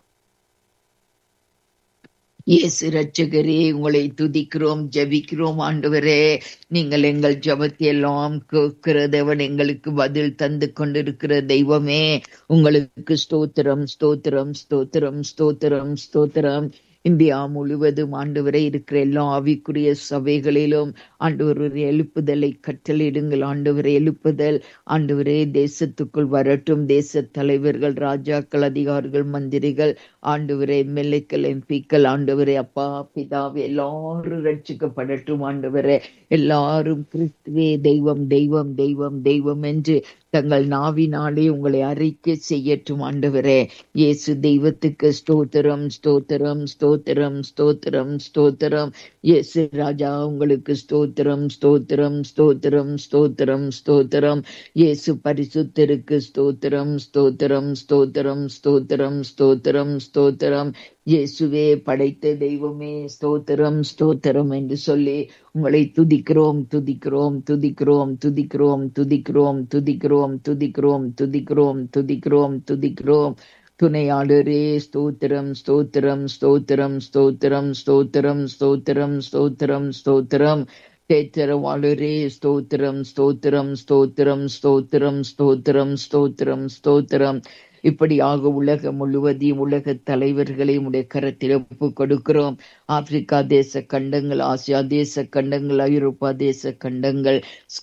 இயேசு ரட்சகரே உங்களை துதிக்கிறோம் ஜபிக்கிறோம் ஆண்டவரே நீங்கள் எங்கள் ஜபத்தை எல்லாம் கேட்கிறதவன் எங்களுக்கு பதில் தந்து கொண்டிருக்கிற தெய்வமே உங்களுக்கு ஸ்தோத்திரம் ஸ்தோத்திரம் ஸ்தோத்திரம் ஸ்தோத்திரம் ஸ்தோத்திரம் இந்தியா முழுவதும் ஆண்டவரை இருக்கிற எல்லா ஆவிக்குரிய சபைகளிலும் ஆண்டவர் எழுப்புதலை கட்டளையிடுங்கள் ஆண்டவரை எழுப்புதல் ஆண்டவரே தேசத்துக்குள் வரட்டும் தேச தலைவர்கள் ராஜாக்கள் அதிகாரிகள் மந்திரிகள் ஆண்டவரே எம்எல்ஏக்கள் எம்பிக்கள் ஆண்டவரே அப்பா பிதாவே எல்லாரும் ரட்சிக்கப்படட்டும் ஆண்டவரே எல்லாரும் கிறிஸ்துவே தெய்வம் தெய்வம் தெய்வம் தெய்வம் என்று தங்கள் நாவினாலே உங்களை அறிக்கை செய்யட்டும் ஆண்டவரே இயேசு தெய்வத்துக்கு ஸ்தோத்திரம் ஸ்தோத்திரம் ஸ்தோத்திரம் ஸ்தோத்திரம் ஸ்தோத்திரம் இயேசு ராஜா உங்களுக்கு ஸ்தோத்திரம் ஸ்தோத்திரம் ஸ்தோத்திரம் ஸ்தோத்திரம் ஸ்தோத்திரம் இயேசு பரிசுத்தருக்கு ஸ்தோத்திரம் ஸ்தோத்திரம் ஸ்தோத்திரம் ஸ்தோத்திரம் ஸ்தோத்திரம் ஸ்தோத்திரம் இயேசுவே படைத்த தெய்வமே ஸ்தோத்திரம் ஸ்தோத்திரம் என்று சொல்லி உங்களை துதிக்கிறோம் துதிக்கிறோம் துதிக்கிறோம் துதிக்கிறோம் துதிக்கிறோம் துதிக்கிறோம் துதிக்கிறோம் துதிக்கிறோம் துதிக்கிறோம் துதிக்கிறோம் துணையாளரே ஸ்தோத்திரம் ஸ்தோத்திரம் ஸ்தோத்திரம் ஸ்தோத்திரம் ஸ்தோத்திரம் ஸ்தோத்திரம் ஸ்தோத்திரம் ஸ்தோத்திரம் தேத்திரவாளரே ஸ்தோத்திரம் ஸ்தோத்திரம் ஸ்தோத்திரம் ஸ்தோத்திரம் ஸ்தோத்திரம் ஸ்தோத்திரம் ஸ்தோத்திரம் இப்படியாக உலகம் முழுவதையும் உலக தலைவர்களை உடைய கரத்தில் ஒப்பு கொடுக்கிறோம் ஆப்பிரிக்கா தேச கண்டங்கள் ஆசியா தேச கண்டங்கள் ஐரோப்பா தேச கண்டங்கள் ஸ்கந்த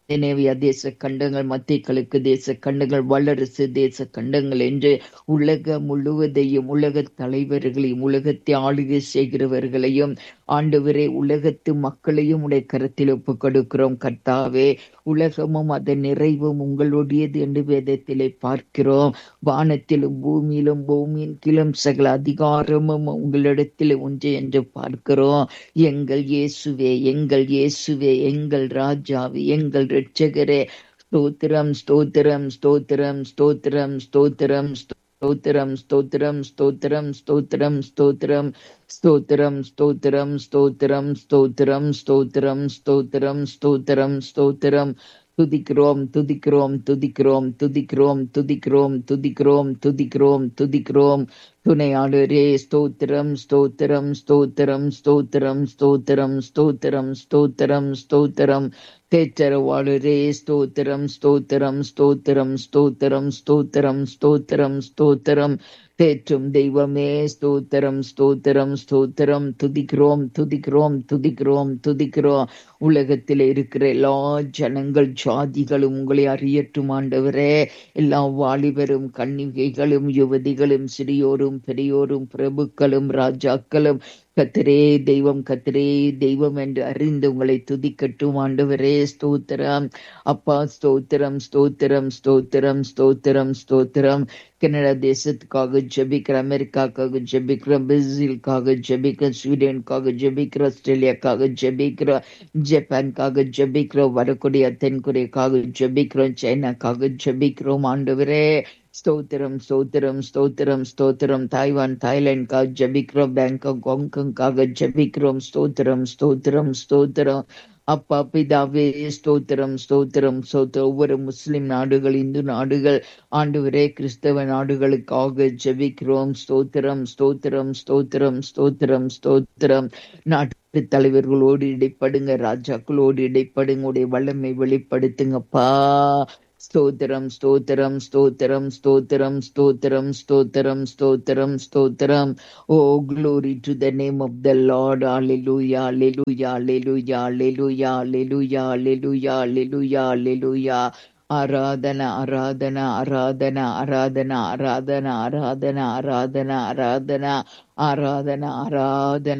ஸ்கandinavia தேச கண்டங்கள் மத்திய கிழக்கு தேச கண்டங்கள் வல்லரசு தேச கண்டங்கள் என்று உலக முழுவதையும் உலக தலைவர்களையும் உலகத்தை ஆளுகை செய்கிறவர்களையும் ஆண்டவரே உலகத்து மக்களையும் உடைய கருத்தில் ஒப்புக் கொடுக்கிறோம் கர்த்தாவே உலகமும் அதன் நிறைவும் உங்களுடையது என்று வேதத்திலே பார்க்கிறோம் வானத்திலும் பூமியிலும் பூமியின் கிளம் சகல அதிகாரமும் உங்களிடத்தில் ஒன்று என்று பார்க்கிறோம் எங்கள் இயேசுவே எங்கள் இயேசுவே எங்கள் ராஜாவே எங்கள் இரட்சகரே ஸ்தோத்திரம் ஸ்தோத்திரம் ஸ்தோத்திரம் ஸ்தோத்திரம் ஸ்தோத்திரம் ஸ்தோத்திரம் ஸ்தோத்திரம் ஸ்தோத்திரம் ஸ்தோத்திரம் ஸ்தோத்திரம் ஸ்தோத்திரம் ஸ்தோத்திரம் ஸ்தோத்திரம் ஸ்தோத்திரம் ஸ்தோத்திரம் ஸ்தோத்திரம் ஸ்தோத்திரம் ஸ்தோத்திரம் துதிக்கிறோம் துதிக்கிறோம் துதிக்கிறோம் துதிக்கிறோம் துதிக்கிறோம் துதிக்கிறோம் துதிக்கிறோம் துதிக்கிறோம் துணையாளரே ஸ்தோத்திரம் ஸ்தோத்திரம் ஸ்தோத்திரம் ஸ்தோத்திரம் ஸ்தோத்திரம் ஸ்தோத்திரம் ஸ்தோத்திரம் ஸ்தோத்திரம் தேற்றரவாளரே ஸ்தோத்திரம் ஸ்தோத்திரம் ஸ்தோத்திரம் ஸ்தோத்திரம் ஸ்தோத்திரம் ஸ்தோத்திரம் ஸ்தோத்திரம் தேற்றும் தெய்வமே ஸ்தோத்திரம் ஸ்தோத்திரம் ஸ்தோத்திரம் துதிக்கிறோம் துதிக்கிறோம் துதிக்கிறோம் துதிக்கிறோம் உலகத்தில் இருக்கிற எல்லா ஜனங்கள் ஜாதிகளும் உங்களை அறியட்டும் ஆண்டவரே எல்லா வாலிபரும் கன்னிகைகளும் யுவதிகளும் சிறியோரும் பெரியோரும் பிரபுக்களும் ராஜாக்களும் கத்திரே தெய்வம் கத்திரே தெய்வம் என்று அறிந்து உங்களை துதிக்கட்டும் ஆண்டவரே ஸ்தோத்திரம் அப்பா ஸ்தோத்திரம் ஸ்தோத்திரம் ஸ்தோத்திரம் ஸ்தோத்திரம் ஸ்தோத்திரம் கனடா தேசத்துக்காக ஜெபிக்கிற அமெரிக்காக்காக ஜெபிக்கிற பிரேசிலுக்காக ஜெபிக்கிற ஸ்வீடனுக்காக ஜெபிக்கிற ஆஸ்திரேலியாக்காக ஜெபிக்கிற ஜப்பானுக்காக ஜெபிக்கிறோம் வடகொரியா தென்கொரியாக்காக ஜெபிக்கிறோம் சைனாக்காக ஜெபிக்கிறோம் ஆண்டவரே ஸ்தோத்திரம் ஸ்தோத்திரம் ஸ்தோத்திரம் ஸ்தோத்திரம் தாய்வான் தாய்லாந்துக்காக ஜெபிக்கிறோம் பேங்காக் ஹாங்காங்காக ஜெபிக்கிறோம் ஸ்தோத்திரம் ஸ்தோத்திரம் ஸ்தோத்திரம் அப்பா பிதாவே ஸ்தோத்திரம் ஸ்தோத்திரம் ஸ்தோத்திரம் ஒவ்வொரு முஸ்லிம் நாடுகள் இந்து நாடுகள் ஆண்டவரே கிறிஸ்தவ நாடுகளுக்காக ஜெபிக்கிறோம் ஸ்தோத்திரம் ஸ்தோத்திரம் ஸ்தோத்திரம் ஸ்தோத்திரம் ஸ்தோத்திரம் நாட்டு தலைவர்களோடு இடைப்படுங்க ராஜாக்களோடு இடைப்படுங்க உடைய வல்லமை வெளிப்படுத்துங்கப்பா ஸ்தோத்திரம் ஸ்தோத்திரம் ஸ்தோத்திரம் ஸ்தோத்திரம் ஸ்தோத்திரம் ஸ்தோத்திரம் ஸ்தோத்திரம் ஸ்தோத்திரம் ஓ glory to the name of the lord hallelujah hallelujah hallelujah hallelujah hallelujah hallelujah hallelujah hallelujah ஆராதன ஆராதன ஆராதன ஆராதன ஆராதன ஆராதன ஆராதன ஆராதன ஆராதன ஆராதன